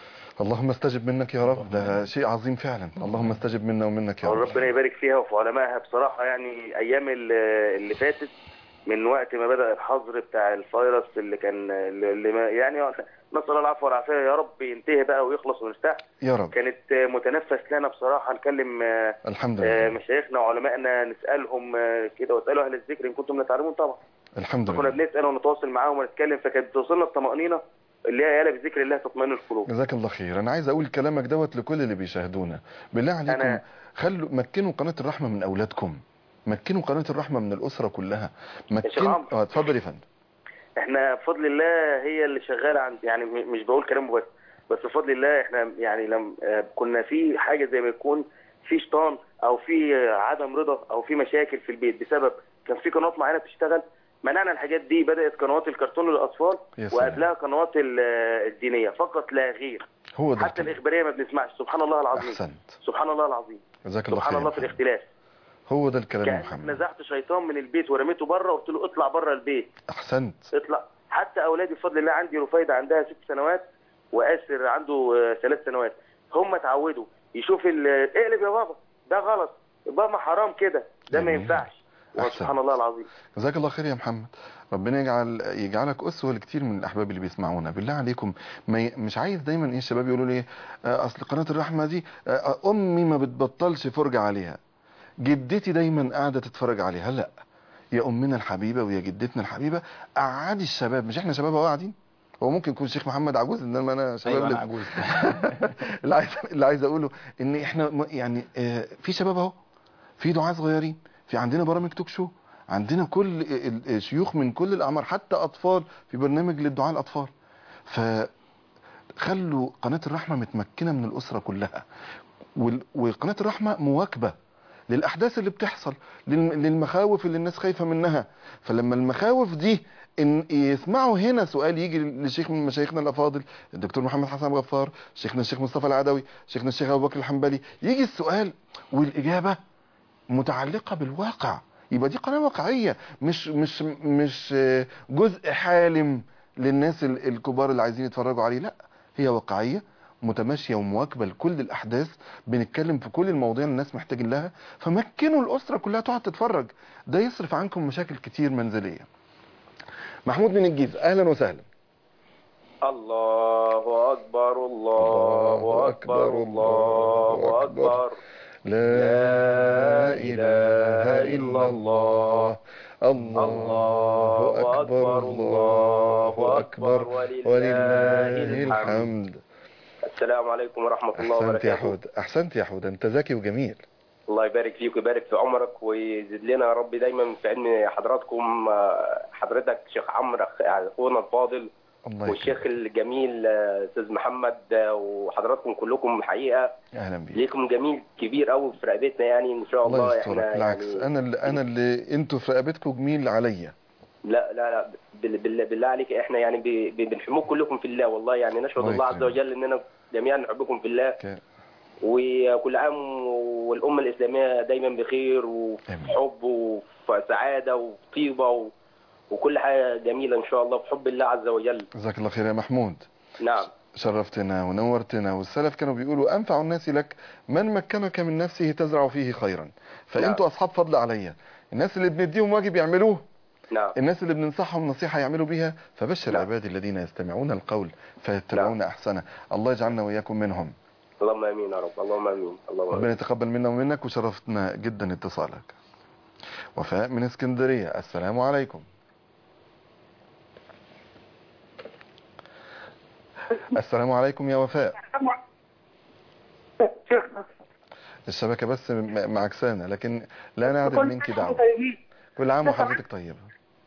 اللهم استجب منك يا رب ده شيء عظيم فعلا اللهم استجب منا ومنك يا رب ربنا يبارك فيها وفي علمائها بصراحة يعني أيام ال- اللي فاتت من وقت ما بدأ الحظر بتاع الفيروس اللي كان اللي ما يعني نسأل الله العفو والعافية يا رب ينتهي بقى ويخلص ونرتاح يا رب كانت متنفس لنا بصراحة نكلم آه، الحمد آه، لله مشايخنا وعلمائنا نسألهم آه، كده واسألوا أهل الذكر إن كنتم لا تعلمون طبعا الحمد كنا لله بنسأل ونتواصل معاهم ونتكلم فكانت بتوصلنا الطمأنينة اللي هي يالا بذكر الله تطمئن القلوب جزاك الله خير انا عايز اقول كلامك دوت لكل اللي بيشاهدونا بالله عليكم أنا- خلوا مكنوا قناة الرحمة من اولادكم مكنوا قناة الرحمة من الاسرة كلها شيخ مكنوا عمرو. اه اتفضل يا فندم احنا بفضل الله هي اللي شغاله عند يعني م- مش بقول كلام بس بس بفضل الله احنا يعني لم آه، كنا في حاجه زي ما يكون في شيطان او في آه، عدم رضا او في مشاكل في البيت بسبب كان في قنوات معينه بتشتغل منعنا الحاجات دي بدات قنوات الكرتون للاطفال يا سلام. وقبلها قنوات ال- آه، الدينيه فقط لا غير هو ده حتى الكلام. الاخباريه ما بنسمعش سبحان الله العظيم احسنت سبحان الله العظيم جزاك الله سبحان خير الله يا في محمد. الاختلاف هو ده الكلام يا كان محمد نزعت شيطان من البيت ورميته بره وقلت له اطلع بره البيت احسنت اطلع حتى اولادي بفضل الله عندي رفيدة عندها ست سنوات واسر عنده آه، ثلاث سنوات هم اتعودوا يشوف ال- اقلب يا بابا ده غلط بابا حرام كده ده ما جميل. ينفعش أحسن. سبحان الله العظيم جزاك الله خير يا محمد ربنا يجعل يجعلك اسوه لكتير من الاحباب اللي بيسمعونا بالله عليكم ما ي... مش عايز دايما ايه الشباب يقولوا لي آه، اصل قناه الرحمه دي آه، امي ما بتبطلش فرجه عليها جدتي دايما قاعده تتفرج عليها لا يا امنا الحبيبه ويا جدتنا الحبيبه قعدي الشباب مش احنا شباب اهو قاعدين هو ممكن يكون الشيخ محمد عجوز انما انا شباب ايوه انا لسه. عجوز اللي عايز اللي عايز اقوله ان احنا م- يعني آه، في شباب اهو في دعاة صغيرين في عندنا برامج توك شو عندنا كل ال- الشيوخ من كل الاعمار حتى اطفال في برنامج للدعاء الاطفال فخلوا قناة الرحمة متمكنة من الاسرة كلها وال- وقناة الرحمة مواكبة للاحداث اللي بتحصل للم- للمخاوف اللي الناس خايفة منها فلما المخاوف دي ان يسمعوا هنا سؤال يجي للشيخ من مشايخنا الافاضل الدكتور محمد حسن غفار شيخنا الشيخ مصطفى العدوي شيخنا الشيخ ابو بكر الحنبلي يجي السؤال والاجابه متعلقه بالواقع يبقى دي قناه واقعيه مش مش مش آه، جزء حالم للناس ال- الكبار اللي عايزين يتفرجوا عليه لا هي واقعيه متماشيه ومواكبه لكل الاحداث بنتكلم في كل المواضيع اللي الناس محتاجين لها فمكنوا الاسره كلها تقعد تتفرج ده يصرف عنكم مشاكل كتير منزليه محمود من الجيزه اهلا وسهلا الله أكبر الله أكبر الله أكبر لا إله إلا الله الله أكبر الله أكبر ولله الحمد السلام عليكم ورحمة الله أحسنت يا وبركاته حود أحسنت يا حود أنت ذكي وجميل الله يبارك فيك ويبارك في عمرك ويزيد لنا يا رب دايما في علم حضراتكم آه، حضرتك شيخ عمرو أخ- أخونا الفاضل الله والشيخ يكرمك الجميل آه، استاذ محمد آه، وحضراتكم كلكم الحقيقه أهلا بيك ليكم جميل كبير قوي في رقبتنا يعني ان شاء الله, الله يسترك احنا بالعكس يعني أنا اللي أنا اللي أنتوا في رقبتكم جميل عليا لا لا لا بال- بال- بالله عليك احنا يعني ب- ب- بنحموك كلكم في الله والله يعني نشهد الله الله عز يكرمك. وجل اننا جميعا نحبكم في الله ك- وكل عام والامه الاسلاميه دايما بخير وفي آمين. حب وفي سعاده وطيبه و... وكل حاجه جميله ان شاء الله في حب الله عز وجل جزاك الله خير يا محمود نعم شرفتنا ونورتنا والسلف كانوا بيقولوا أنفع الناس لك من مكنك من نفسه تزرع فيه خيرا فأنتوا أصحاب فضل عليا الناس اللي بنديهم واجب يعملوه نعم الناس اللي بننصحهم نصيحة يعملوا بيها فبشر نعم. عبادي الذين يستمعون القول فيتبعون أحسنه الله يجعلنا وإياكم منهم اللهم امين يا رب اللهم امين اللهم امين ربنا يتقبل منا ومنك وشرفتنا جدا اتصالك وفاء من اسكندرية السلام عليكم السلام عليكم يا وفاء الشبكة بس م- معكسانة لكن لا نعدل منك دعوة كل عام وحضرتك طيبة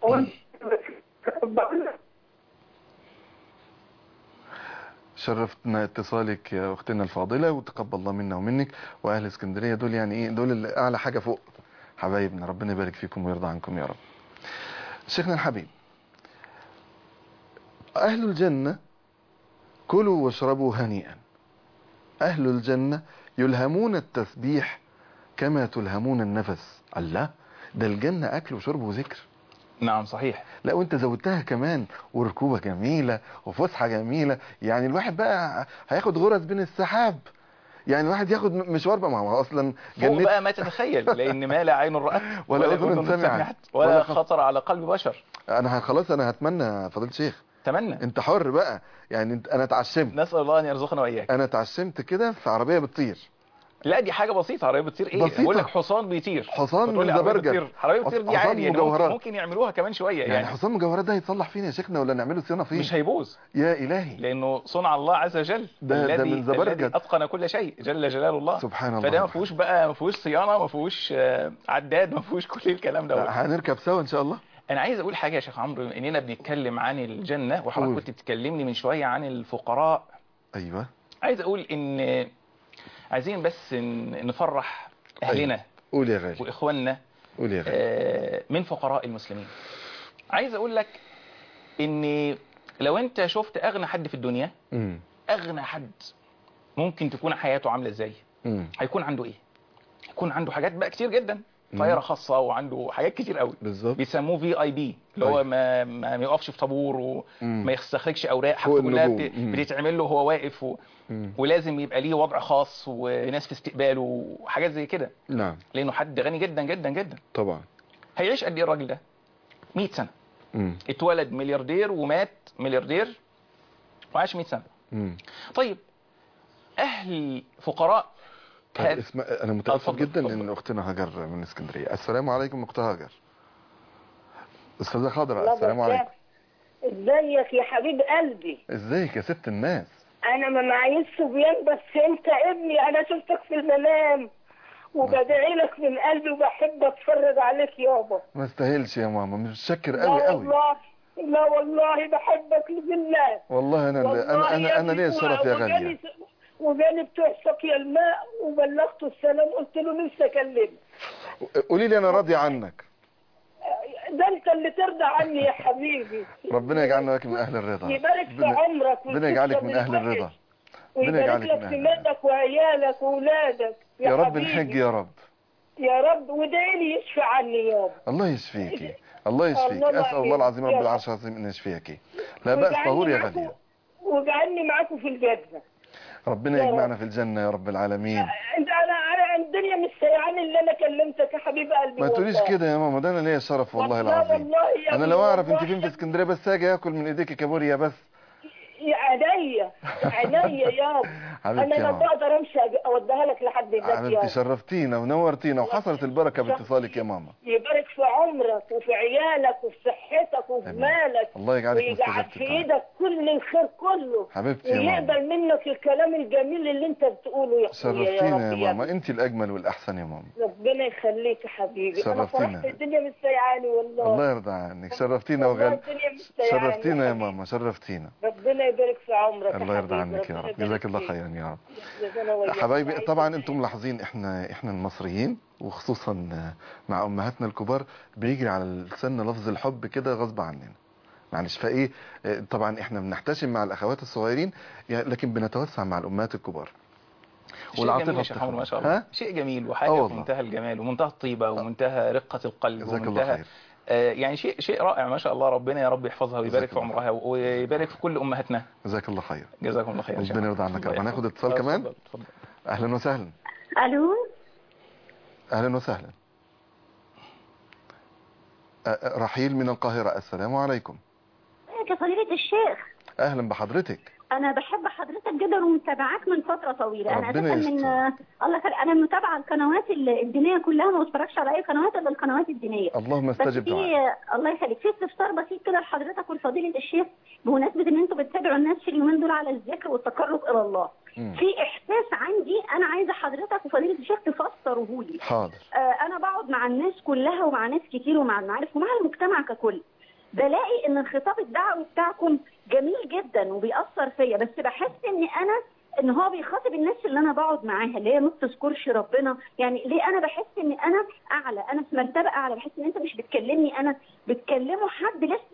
شرفتنا اتصالك يا اختنا الفاضلة وتقبل الله منا ومنك واهل اسكندرية دول يعني ايه دول اللي اعلى حاجة فوق حبايبنا ربنا يبارك فيكم ويرضى عنكم يا رب شيخنا الحبيب اهل الجنة كلوا واشربوا هنيئا اهل الجنة يلهمون التسبيح كما تلهمون النفس الله ده الجنة اكل وشرب وذكر نعم صحيح لا وانت زودتها كمان وركوبة جميلة وفسحة جميلة يعني الواحد بقى هياخد غرز بين السحاب يعني الواحد ياخد م- مشوار بقى ما هو اصلا فوق جنة بقى ما تتخيل لان ما لا عين رأت ولا أذن سمعت. ولا ولا خ- خطر على قلب بشر انا ه- خلاص انا هتمنى فضيله الشيخ تمنى انت حر بقى يعني انت انا اتعشمت نسأل الله ان يرزقنا واياك انا اتعشمت كده في عربية بتطير لا دي حاجه بسيطه عربيه بتطير ايه بسيطة. بقول لك حصان بيطير حصان بتقول لي من عربية زبرجد. بتطير عربيه بتطير دي حصان عادي يعني مجوهرات. ممكن, ممكن يعملوها كمان شويه يعني, يعني, حصان مجوهرات ده هيتصلح فين يا شيخنا ولا نعمله صيانة فين مش هيبوظ يا الهي لانه صنع الله عز وجل ده- ده الذي من زبرجد. الذي اتقن كل شيء جل جلال الله سبحان الله فده ما فيهوش بقى ما فيهوش صيانه ما فيهوش آه، عداد ما فيهوش كل الكلام ده لا، هنركب سوا ان شاء الله انا عايز اقول حاجه يا شيخ عمرو اننا بنتكلم عن الجنه قول. وحضرتك كنت بتكلمني من شويه عن الفقراء ايوه عايز اقول ان عايزين بس ن- نفرح اهلنا قول يا غالي واخواننا قول يا غالي آه، من فقراء المسلمين عايز اقول لك ان لو انت شفت اغنى حد في الدنيا امم اغنى حد ممكن تكون حياته عامله ازاي امم هيكون عنده ايه هيكون عنده حاجات بقى كتير جدا مم. طياره خاصه وعنده حاجات كتير قوي بالظبط بيسموه في اي بي اللي هو أيوة. ما ما ما يقفش في طابور مم. وما يستخرجش اوراق فوق حاجته كلها النجوم. بت- مم. بتتعمل له وهو واقف و... مم. ولازم يبقى ليه وضع خاص وناس في استقباله وحاجات زي كده نعم لانه حد غني جدا جدا جدا طبعا هيعيش قد ايه الراجل ده 100 سنه امم اتولد ملياردير ومات ملياردير وعاش 100 سنه امم طيب اهل فقراء طيب هاد- اسمع انا متاسف اتفضل، جدا اتفضل. ان اختنا هاجر من اسكندريه السلام عليكم اخت هاجر استاذه خضراء الله السلام عليكم يبارك. ازيك يا حبيب قلبي ازيك يا ست الناس انا ما معيش صبيان بس انت ابني انا شفتك في المنام وبدعي لك من قلبي وبحب اتفرج عليك يابا ما استاهلش يا ماما مش شكر لا قوي قوي والله لا والله بحبك بالله والله انا اللي انا انا انا ليا الشرف يا غاليه وجاني بتوع سقيا الماء وبلغته السلام قلت له نفسي اكلمك قولي لي انا راضي عنك ده انت اللي ترضى عني يا حبيبي ربنا يجعلنا وياك من اهل الرضا يبارك في ربنا- عمرك ربنا يجعلك من اهل ويكتب الرضا ربنا ويبارك يجعلك لك من في اهل الرضا مالك وعيالك واولادك يا, يا رب حبيبي. الحج يا رب يا رب وادعي لي يشفي عني يابا الله يشفيكي الله يشفيك الله اسال الله يعينك. العظيم رب يا رب. العرش العظيم ان يشفيك لا باس واجعلني طهور يا معاكم- غاليه واجعلني معاكم في الجنه ربنا يا رب. يجمعنا في الجنه يا رب العالمين انت انا انا الدنيا مش سيعاني اللي انا كلمتك يا حبيب قلبي ما تقوليش والله. كده يا ماما ده انا ليا شرف والله والله العظيم والله يا انا ابني لو اعرف انت والله فين في اسكندريه بس اجي اكل من ايديك كابوريا بس يا عينيا عينيا يابا حبيبتي انا يا ما ماما. بقدر امشي أج- اوديها لك لحد هناك حبيبتي يابا شرفتينا ونورتينا وحصلت البركه باتصالك يا ماما يبارك في عمرك وفي عيالك وفي صحتك وفي آمين. مالك الله يجعلك ويجعل مستجاب في الدعاء. ايدك كل الخير كله حبيبتي يا ماما ويقبل منك الكلام الجميل اللي انت بتقوله يا اخويا يا شرفتينا رب يا يا ماما انت الاجمل والاحسن يا ماما ربنا يخليك يا حبيبي انا شرفتينا. فرحت الدنيا مش سيعاني والله الله يرضى عنك شرفتينا والله وغل الدنيا مش سيعاني شرفتينا يا حبيبي. ماما شرفتينا ربنا يبارك في عمرك يا الله يرضى حبيبي. عنك يا ربنا رب يبارك جزاك الله فيك. خيرا يا رب جزانا وإياك. حبايبي سعيد طبعا بيك. انتم ملاحظين احنا احنا المصريين وخصوصا مع امهاتنا الكبار بيجري على لساننا لفظ الحب كده غصب عننا معلش فايه اه، طبعا احنا بنحتشم مع الاخوات الصغيرين يا- لكن بنتوسع مع الامهات الكبار شيء جميل يا شيخ بتفرق. عمرو ما شاء الله ها شيء جميل آه وحاجه والله. في منتهى الجمال ومنتهى الطيبه ومنتهى رقه القلب جزاك الله ومنتهى خير آه، يعني شيء شيء رائع ما شاء الله ربنا يا رب يحفظها ويبارك جزاك في الله عمرها ويبارك في كل امهاتنا جزاك الله خير جزاكم الله خير يا شيخ ربنا عمرو. يرضى عنك يا رب الله هناخد يحفظك. اتصال آه، كمان اتفضل، اتفضل. اهلا وسهلا الو اهلا وسهلا اه، اه، رحيل من القاهرة السلام عليكم ازيك يا فضيلة الشيخ اهلا بحضرتك انا بحب حضرتك جدا ومتابعاك من فتره طويله انا ربنا اساسا من يستر. آه، الله يخليك انا متابعه القنوات ال- الدينيه كلها ما بتفرجش على اي قنوات الا القنوات الدينيه اللهم بس استجب في دعائي آه، الله يخليك في استفسار بسيط كده لحضرتك ولفضيله الشيخ بمناسبه ان انتوا بتتابعوا الناس في اليومين دول على الذكر والتقرب الى الله مم. في احساس عندي انا عايزه حضرتك وفضيله الشيخ تفسره لي حاضر آه، انا بقعد مع الناس كلها ومع ناس كتير ومع المعارف ومع المجتمع ككل بلاقي ان الخطاب الدعوي بتاعكم جميل جدا وبيأثر فيا بس بحس ان انا ان هو بيخاطب الناس اللي انا بقعد معاها اللي هي ما بتذكرش ربنا يعني ليه انا بحس ان انا اعلى انا في مرتبه اعلى بحس ان انت مش بتكلمني انا بتكلموا حد لسه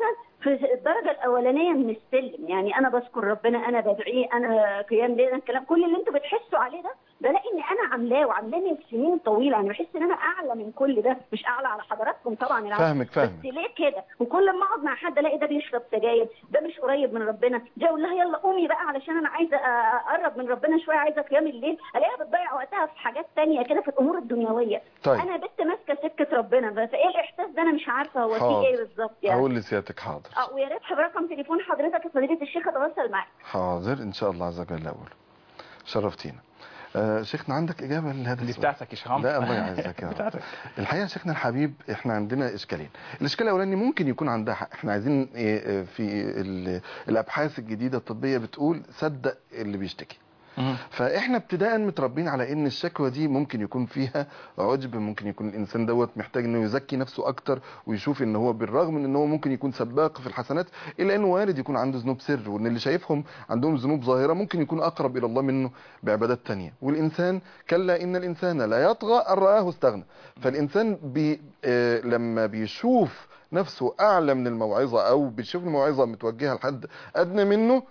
في الدرجه الاولانيه من السلم يعني انا بذكر ربنا انا بدعيه انا قيام ليل الكلام كل اللي انتوا بتحسوا عليه ده بلاقي ان انا عاملاه وعاملاه من سنين طويله يعني بحس ان انا اعلى من كل ده مش اعلى على حضراتكم طبعا العفو. فاهمك- فاهمك. بس ليه كده وكل ما اقعد مع حد الاقي ده بيشرب سجاير ده مش قريب من ربنا ده اقول لها يلا قومي بقى علشان انا عايزه اقرب من ربنا شويه عايزه قيام الليل الاقيها بتضيع وقتها في حاجات تانية كده في الامور الدنيويه طيب. انا بنت ماسكه سكه ربنا فايه الاحساس ده انا مش عارفه هو حاضر. فيه ايه بالظبط يعني هقول لسيادتك حاضر اه ويا ريت برقم تليفون حضرتك يا فضيله الشيخ اتواصل معاك حاضر ان شاء الله عز وجل اقول شرفتينا آه شيخنا عندك اجابه لهذا دي السؤال بتاعتك يا شيخ عمرو. لا الله يعزك يا رب بتاعتك. الحقيقه شيخنا الحبيب احنا عندنا اشكالين الاشكال الاولاني ممكن يكون عندها حق احنا عايزين إيه، آه، في ال- الابحاث الجديده الطبيه بتقول صدق اللي بيشتكي مم. فاحنا ابتداء متربين على ان الشكوى دي ممكن يكون فيها عجب ممكن يكون الانسان دوت محتاج انه يزكي نفسه اكتر ويشوف ان هو بالرغم من ان هو ممكن يكون سباق في الحسنات الا انه وارد يكون عنده ذنوب سر وان اللي شايفهم عندهم ذنوب ظاهره ممكن يكون اقرب الى الله منه بعبادات تانية والانسان كلا ان الانسان لا يطغى ان رآه استغنى فالانسان بي آه لما بيشوف نفسه اعلى من الموعظه او بيشوف الموعظه متوجهه لحد ادنى منه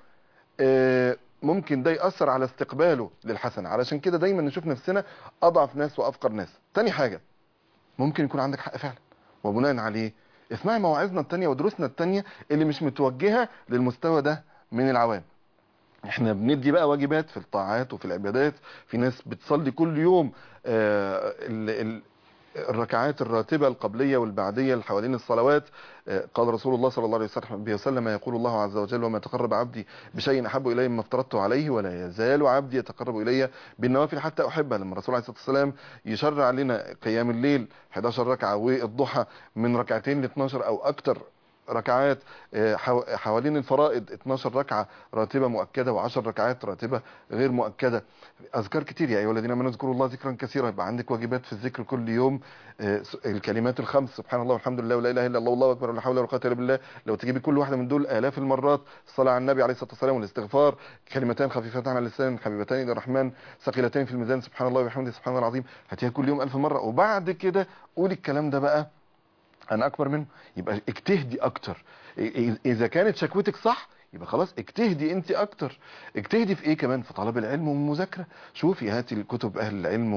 آه، ممكن ده يأثر على استقباله للحسنة علشان كده دايما نشوف نفسنا أضعف ناس وأفقر ناس تاني حاجة ممكن يكون عندك حق فعلا وبناء عليه اسمعي مواعظنا التانية ودروسنا التانية اللي مش متوجهة للمستوى ده من العوام احنا بندي بقى واجبات في الطاعات وفي العبادات في ناس بتصلي كل يوم آه، ال- ال- الركعات الراتبة القبلية والبعدية اللي حوالين الصلوات آه، قال رسول الله صلى الله عليه وسلم- وسلم يقول الله عز وجل وما تقرب عبدي بشيء أحب إلي مما افترضته عليه ولا يزال عبدي يتقرب إلي بالنوافل حتى أحبه لما الرسول عليه الصلاة والسلام يشرع لنا قيام الليل 11 ركعة والضحى من ركعتين ل 12 أو أكتر ركعات آه، حو- حوالين الفرائض 12 ركعة راتبة مؤكدة و10 ركعات راتبة غير مؤكدة أذكار كتير يا أيها الذين آمنوا اذكروا الله ذكرا كثيرا يبقى عندك واجبات في الذكر كل يوم آه، س- الكلمات الخمس سبحان الله والحمد لله ولا إله إلا الله والله أكبر ولا حول ولا قوة إلا بالله لو تجيبي كل واحدة من دول آلاف المرات الصلاة على النبي عليه الصلاة والسلام والاستغفار كلمتان خفيفتان على اللسان حبيبتان إلى الرحمن ثقيلتين في الميزان سبحان الله وبحمده سبحان الله العظيم هاتيها كل يوم ألف مرة وبعد كده قولي الكلام ده بقى انا اكبر منه يبقى اجتهدي اكتر إ- اذا كانت شكوتك صح يبقى خلاص اجتهدي انت اكتر اجتهدي في ايه كمان في طلب العلم والمذاكره شوفي هاتي الكتب اهل العلم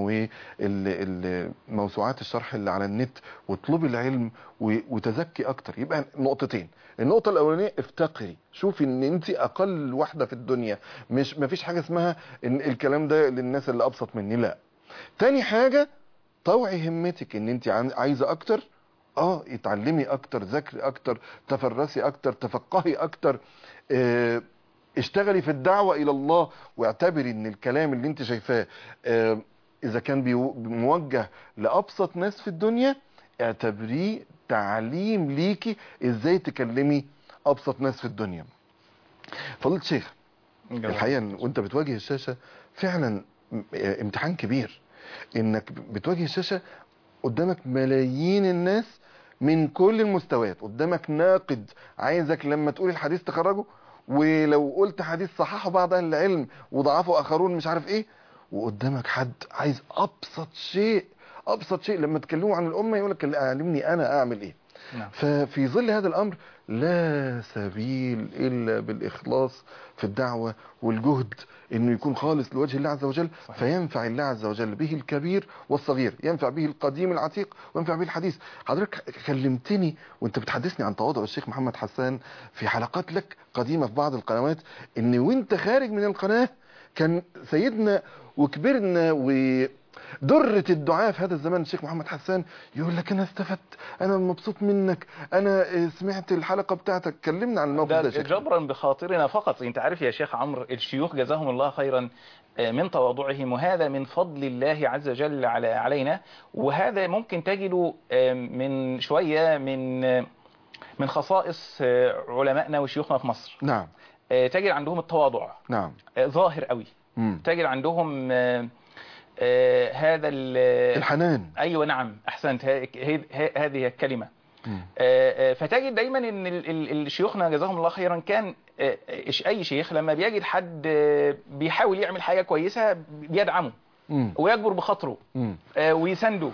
وموسوعات الشرح اللي على النت واطلبي العلم و- وتزكي اكتر يبقى نقطتين النقطه الاولانيه افتقري شوفي ان انت اقل واحده في الدنيا مش مفيش حاجه اسمها ان الكلام ده للناس اللي ابسط مني لا تاني حاجه طوعي همتك ان انت عن- عايزه اكتر اه اتعلمي اكتر ذاكري اكتر تفرسي اكتر تفقهي اكتر اه اشتغلي في الدعوة الى الله واعتبري ان الكلام اللي انت شايفاه اه اذا كان بيو- موجه لابسط ناس في الدنيا اعتبريه تعليم ليكي ازاي تكلمي ابسط ناس في الدنيا فضلت شيخ الحقيقة إن وانت بتواجه الشاشة فعلا م- اه امتحان كبير انك بتواجه الشاشة قدامك ملايين الناس من كل المستويات قدامك ناقد عايزك لما تقول الحديث تخرجه ولو قلت حديث صححه بعض اهل العلم وضعفه اخرون مش عارف ايه وقدامك حد عايز ابسط شيء ابسط شيء لما تكلموا عن الامه يقول لك علمني انا اعمل ايه نعم. ففي ظل هذا الامر لا سبيل الا بالاخلاص في الدعوه والجهد انه يكون خالص لوجه الله عز وجل صحيح. فينفع الله عز وجل به الكبير والصغير ينفع به القديم العتيق وينفع به الحديث حضرتك كلمتني وانت بتحدثني عن تواضع الشيخ محمد حسان في حلقات لك قديمه في بعض القنوات ان وانت خارج من القناه كان سيدنا وكبرنا ودرة الدعاء في هذا الزمان الشيخ محمد حسان يقول لك انا استفدت انا مبسوط منك انا سمعت الحلقه بتاعتك كلمنا عن الموقف ده ده يا شيخ جبرا بخاطرنا فقط انت عارف يا شيخ عمرو الشيوخ جزاهم الله خيرا آه، من تواضعهم وهذا من فضل الله عز وجل على علينا وهذا ممكن تجده آه، من شوية من آه، من خصائص آه، علمائنا وشيوخنا في مصر نعم آه، تجد عندهم التواضع نعم آه، ظاهر قوي مم. تجد عندهم آه، آه، هذا ال- الحنان ايوه نعم احسنت ه- ه- ه- هذه الكلمه مم. آه، آه، فتجد دايما ان ال- ال- الشيوخنا جزاهم الله خيرا كان آه، إيش- اي شيخ لما بيجد حد آه، بيحاول يعمل حاجه كويسه بيدعمه مم. ويجبر بخاطره مم. آه، ويسنده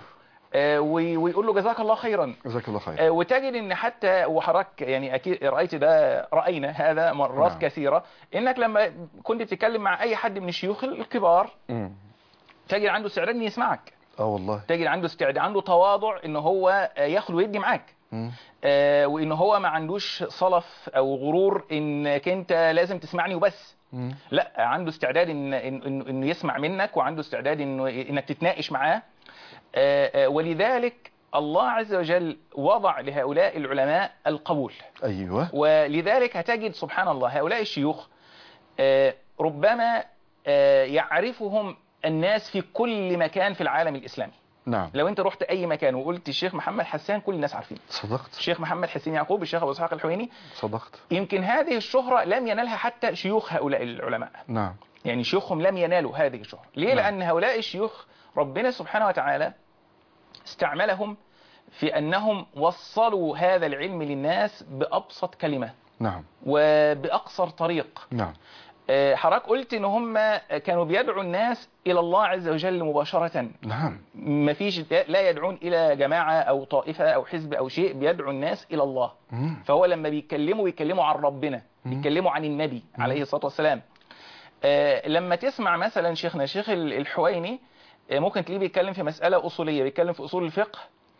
آه، وي- ويقول له جزاك الله خيرا جزاك الله خير آه، وتجد ان حتى وحضرتك يعني اكيد رايت ده راينا هذا مرات نعم. كثيره انك لما كنت بتتكلم مع اي حد من الشيوخ الكبار مم. تجد عنده استعداد انه يسمعك اه والله تجد عنده استعداد عنده تواضع ان هو آه، ياخد ويدي معاك مم. آه، وان هو ما عندوش صلف او غرور انك انت لازم تسمعني وبس مم. لا لا عنده استعداد ان إن- إن- انه يسمع منك وعنده استعداد انه انك تتناقش معاه آه، آه، ولذلك الله عز وجل وضع لهؤلاء العلماء القبول ايوه ولذلك هتجد سبحان الله هؤلاء الشيوخ آه، ربما آه، يعرفهم الناس في كل مكان في العالم الإسلامي نعم لو انت رحت اي مكان وقلت الشيخ محمد حسان كل الناس عارفين صدقت الشيخ محمد حسين يعقوب الشيخ ابو اسحاق الحويني صدقت يمكن هذه الشهرة لم ينالها حتى شيوخ هؤلاء العلماء نعم يعني شيوخهم لم ينالوا هذه الشهرة ليه نعم. لأن هؤلاء الشيوخ ربنا سبحانه وتعالى استعملهم في أنهم وصلوا هذا العلم للناس بأبسط كلمة نعم وبأقصر طريق نعم آه، حضرتك قلت ان هم كانوا بيدعوا الناس الى الله عز وجل مباشرة نعم مفيش لا يدعون الى جماعة او طائفة او حزب او شيء بيدعوا الناس الى الله مم. فهو لما بيتكلموا بيتكلموا عن ربنا بيتكلموا عن النبي عليه الصلاة والسلام آه، لما تسمع مثلا شيخنا شيخ ال- الحويني آه، ممكن تلاقيه بيتكلم في مسألة أصولية بيتكلم في أصول الفقه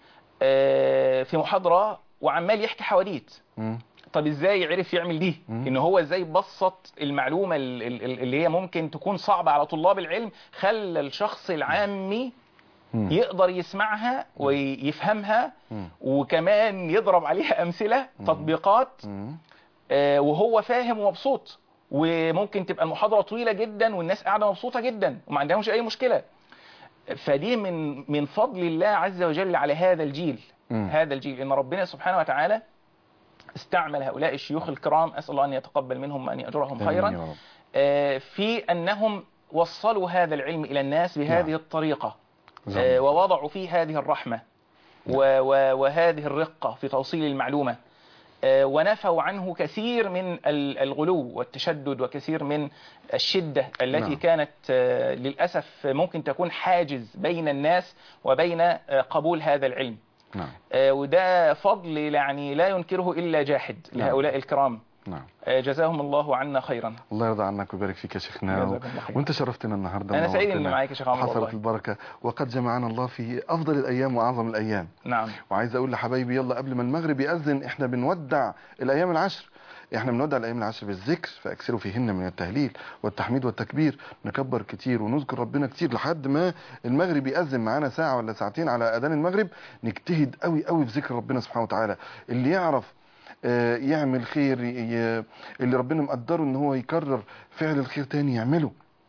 آه، في محاضرة وعمال يحكي حواديت مم. طب ازاي عرف يعمل دي مم. ان هو ازاي بسط المعلومة ال- ال- ال- اللي هي ممكن تكون صعبة على طلاب العلم خلى الشخص العامي مم. يقدر يسمعها ويفهمها مم. وكمان يضرب عليها أمثلة تطبيقات مم. آه، وهو فاهم ومبسوط وممكن تبقى المحاضرة طويلة جدا والناس قاعدة مبسوطة جدا وما عندهمش أي مشكلة فدي من من فضل الله عز وجل على هذا الجيل مم. هذا الجيل إن ربنا سبحانه وتعالى استعمل هؤلاء الشيوخ الكرام أسأل الله أن يتقبل منهم وأن يأجرهم آمين خيرا يا رب. آه، في أنهم وصلوا هذا العلم إلى الناس بهذه نعم. الطريقة زمن. آه، ووضعوا فيه هذه الرحمة و- و- وهذه الرقة في توصيل المعلومة آه، ونفوا عنه كثير من ال- الغلو والتشدد وكثير من الشدة التي نعم. كانت آه، للأسف ممكن تكون حاجز بين الناس وبين آه، قبول هذا العلم نعم آه، وده فضل يعني لا ينكره إلا جاحد نعم. لهؤلاء الكرام نعم آه، جزاهم الله عنا خيرا الله يرضى عنك ويبارك فيك يا شيخنا جزاك الله خير. وانت شرفتنا النهارده أنا سعيد إني ونورتنا. معاك يا شيخ عمرو حصلت والله. البركه وقد جمعنا الله في افضل الايام واعظم الايام نعم وعايز اقول لحبايبي يلا قبل ما المغرب يأذن احنا بنودع الايام العشر احنا بنودع الايام العشر بالذكر فاكثروا فيهن من التهليل والتحميد والتكبير نكبر كتير ونذكر ربنا كتير لحد ما المغرب يأذن معانا ساعة ولا ساعتين على اذان المغرب نجتهد قوي قوي في ذكر ربنا سبحانه وتعالى اللي يعرف آه، يعمل خير ي- اللي ربنا مقدره ان هو يكرر فعل الخير تاني يعمله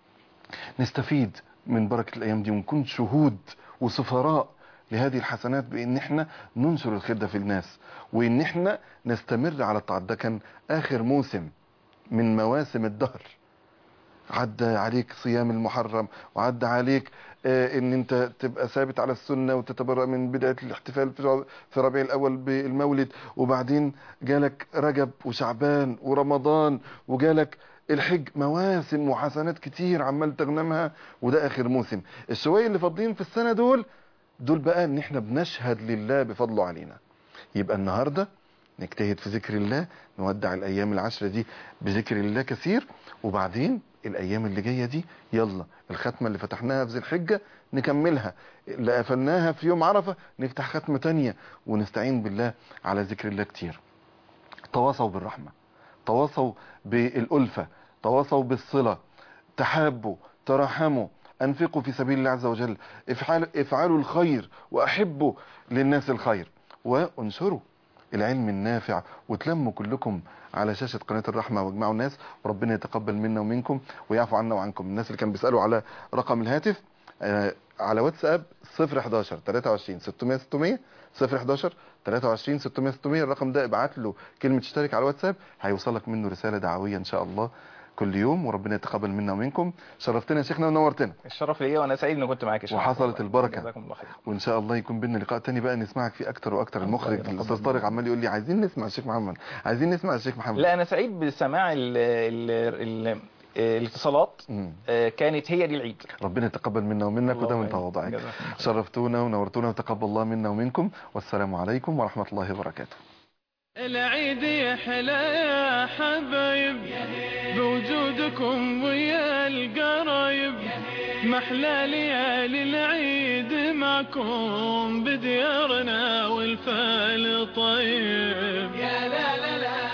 نستفيد من بركة الأيام دي ونكون شهود وسفراء لهذه الحسنات بأن احنا ننشر الخير ده في الناس وأن احنا نستمر على الطاعات ده كان آخر موسم من مواسم الدهر عدى عليك صيام المحرم وعدى عليك آه، ان انت تبقى ثابت على السنة وتتبرأ من بداية الاحتفال في في ربيع الاول بالمولد وبعدين جالك رجب وشعبان ورمضان وجالك الحج مواسم وحسنات كتير عمال تغنمها وده اخر موسم الشوية اللي فاضلين في السنة دول دول بقى ان احنا بنشهد لله بفضله علينا يبقى النهاردة نجتهد في ذكر الله نودع الايام العشرة دي بذكر الله كثير وبعدين الايام اللي جاية دي يلا الختمة اللي فتحناها في ذي الحجة نكملها اللي قفلناها في يوم عرفة نفتح ختمة تانية ونستعين بالله على ذكر الله كتير تواصوا بالرحمة تواصوا بالألفة تواصوا بالصلة تحابوا ترحموا أنفقوا في سبيل الله عز وجل افعلوا, افعلوا الخير وأحبوا للناس الخير وانشروا العلم النافع وتلموا كلكم على شاشة قناة الرحمة واجمعوا الناس وربنا يتقبل منا ومنكم ويعفو عنا وعنكم الناس اللي كانوا بيسألوا على رقم الهاتف آه، على واتساب 011 23 600 600 011 23 600 600 الرقم ده ابعت له كلمة اشترك على الواتساب هيوصلك منه رسالة دعوية ان شاء الله كل يوم وربنا يتقبل منا ومنكم شرفتنا يا شيخنا ونورتنا الشرف ليا وانا سعيد اني كنت معاك يا شيخ وحصلت البركة جزاكم الله خير وان شاء الله يكون بينا لقاء تاني بقى نسمعك فيه اكتر واكتر المخرج يتقبل الاستاذ منا. طارق عمال يقول لي عايزين نسمع الشيخ محمد عايزين نسمع الشيخ محمد لا انا سعيد بسماع ال ال ال آه، الاتصالات مم. آه، كانت هي دي العيد ربنا يتقبل منا ومنك اللهم ودام آمين. تواضعك جزاكم الله. شرفتونا ونورتونا وتقبل الله منا ومنكم والسلام عليكم ورحمة الله وبركاته العيد يحلى يا حبايب بوجودكم ويا القرايب محلى ليالي العيد معكم بديارنا والفال طيب يا لا لا لا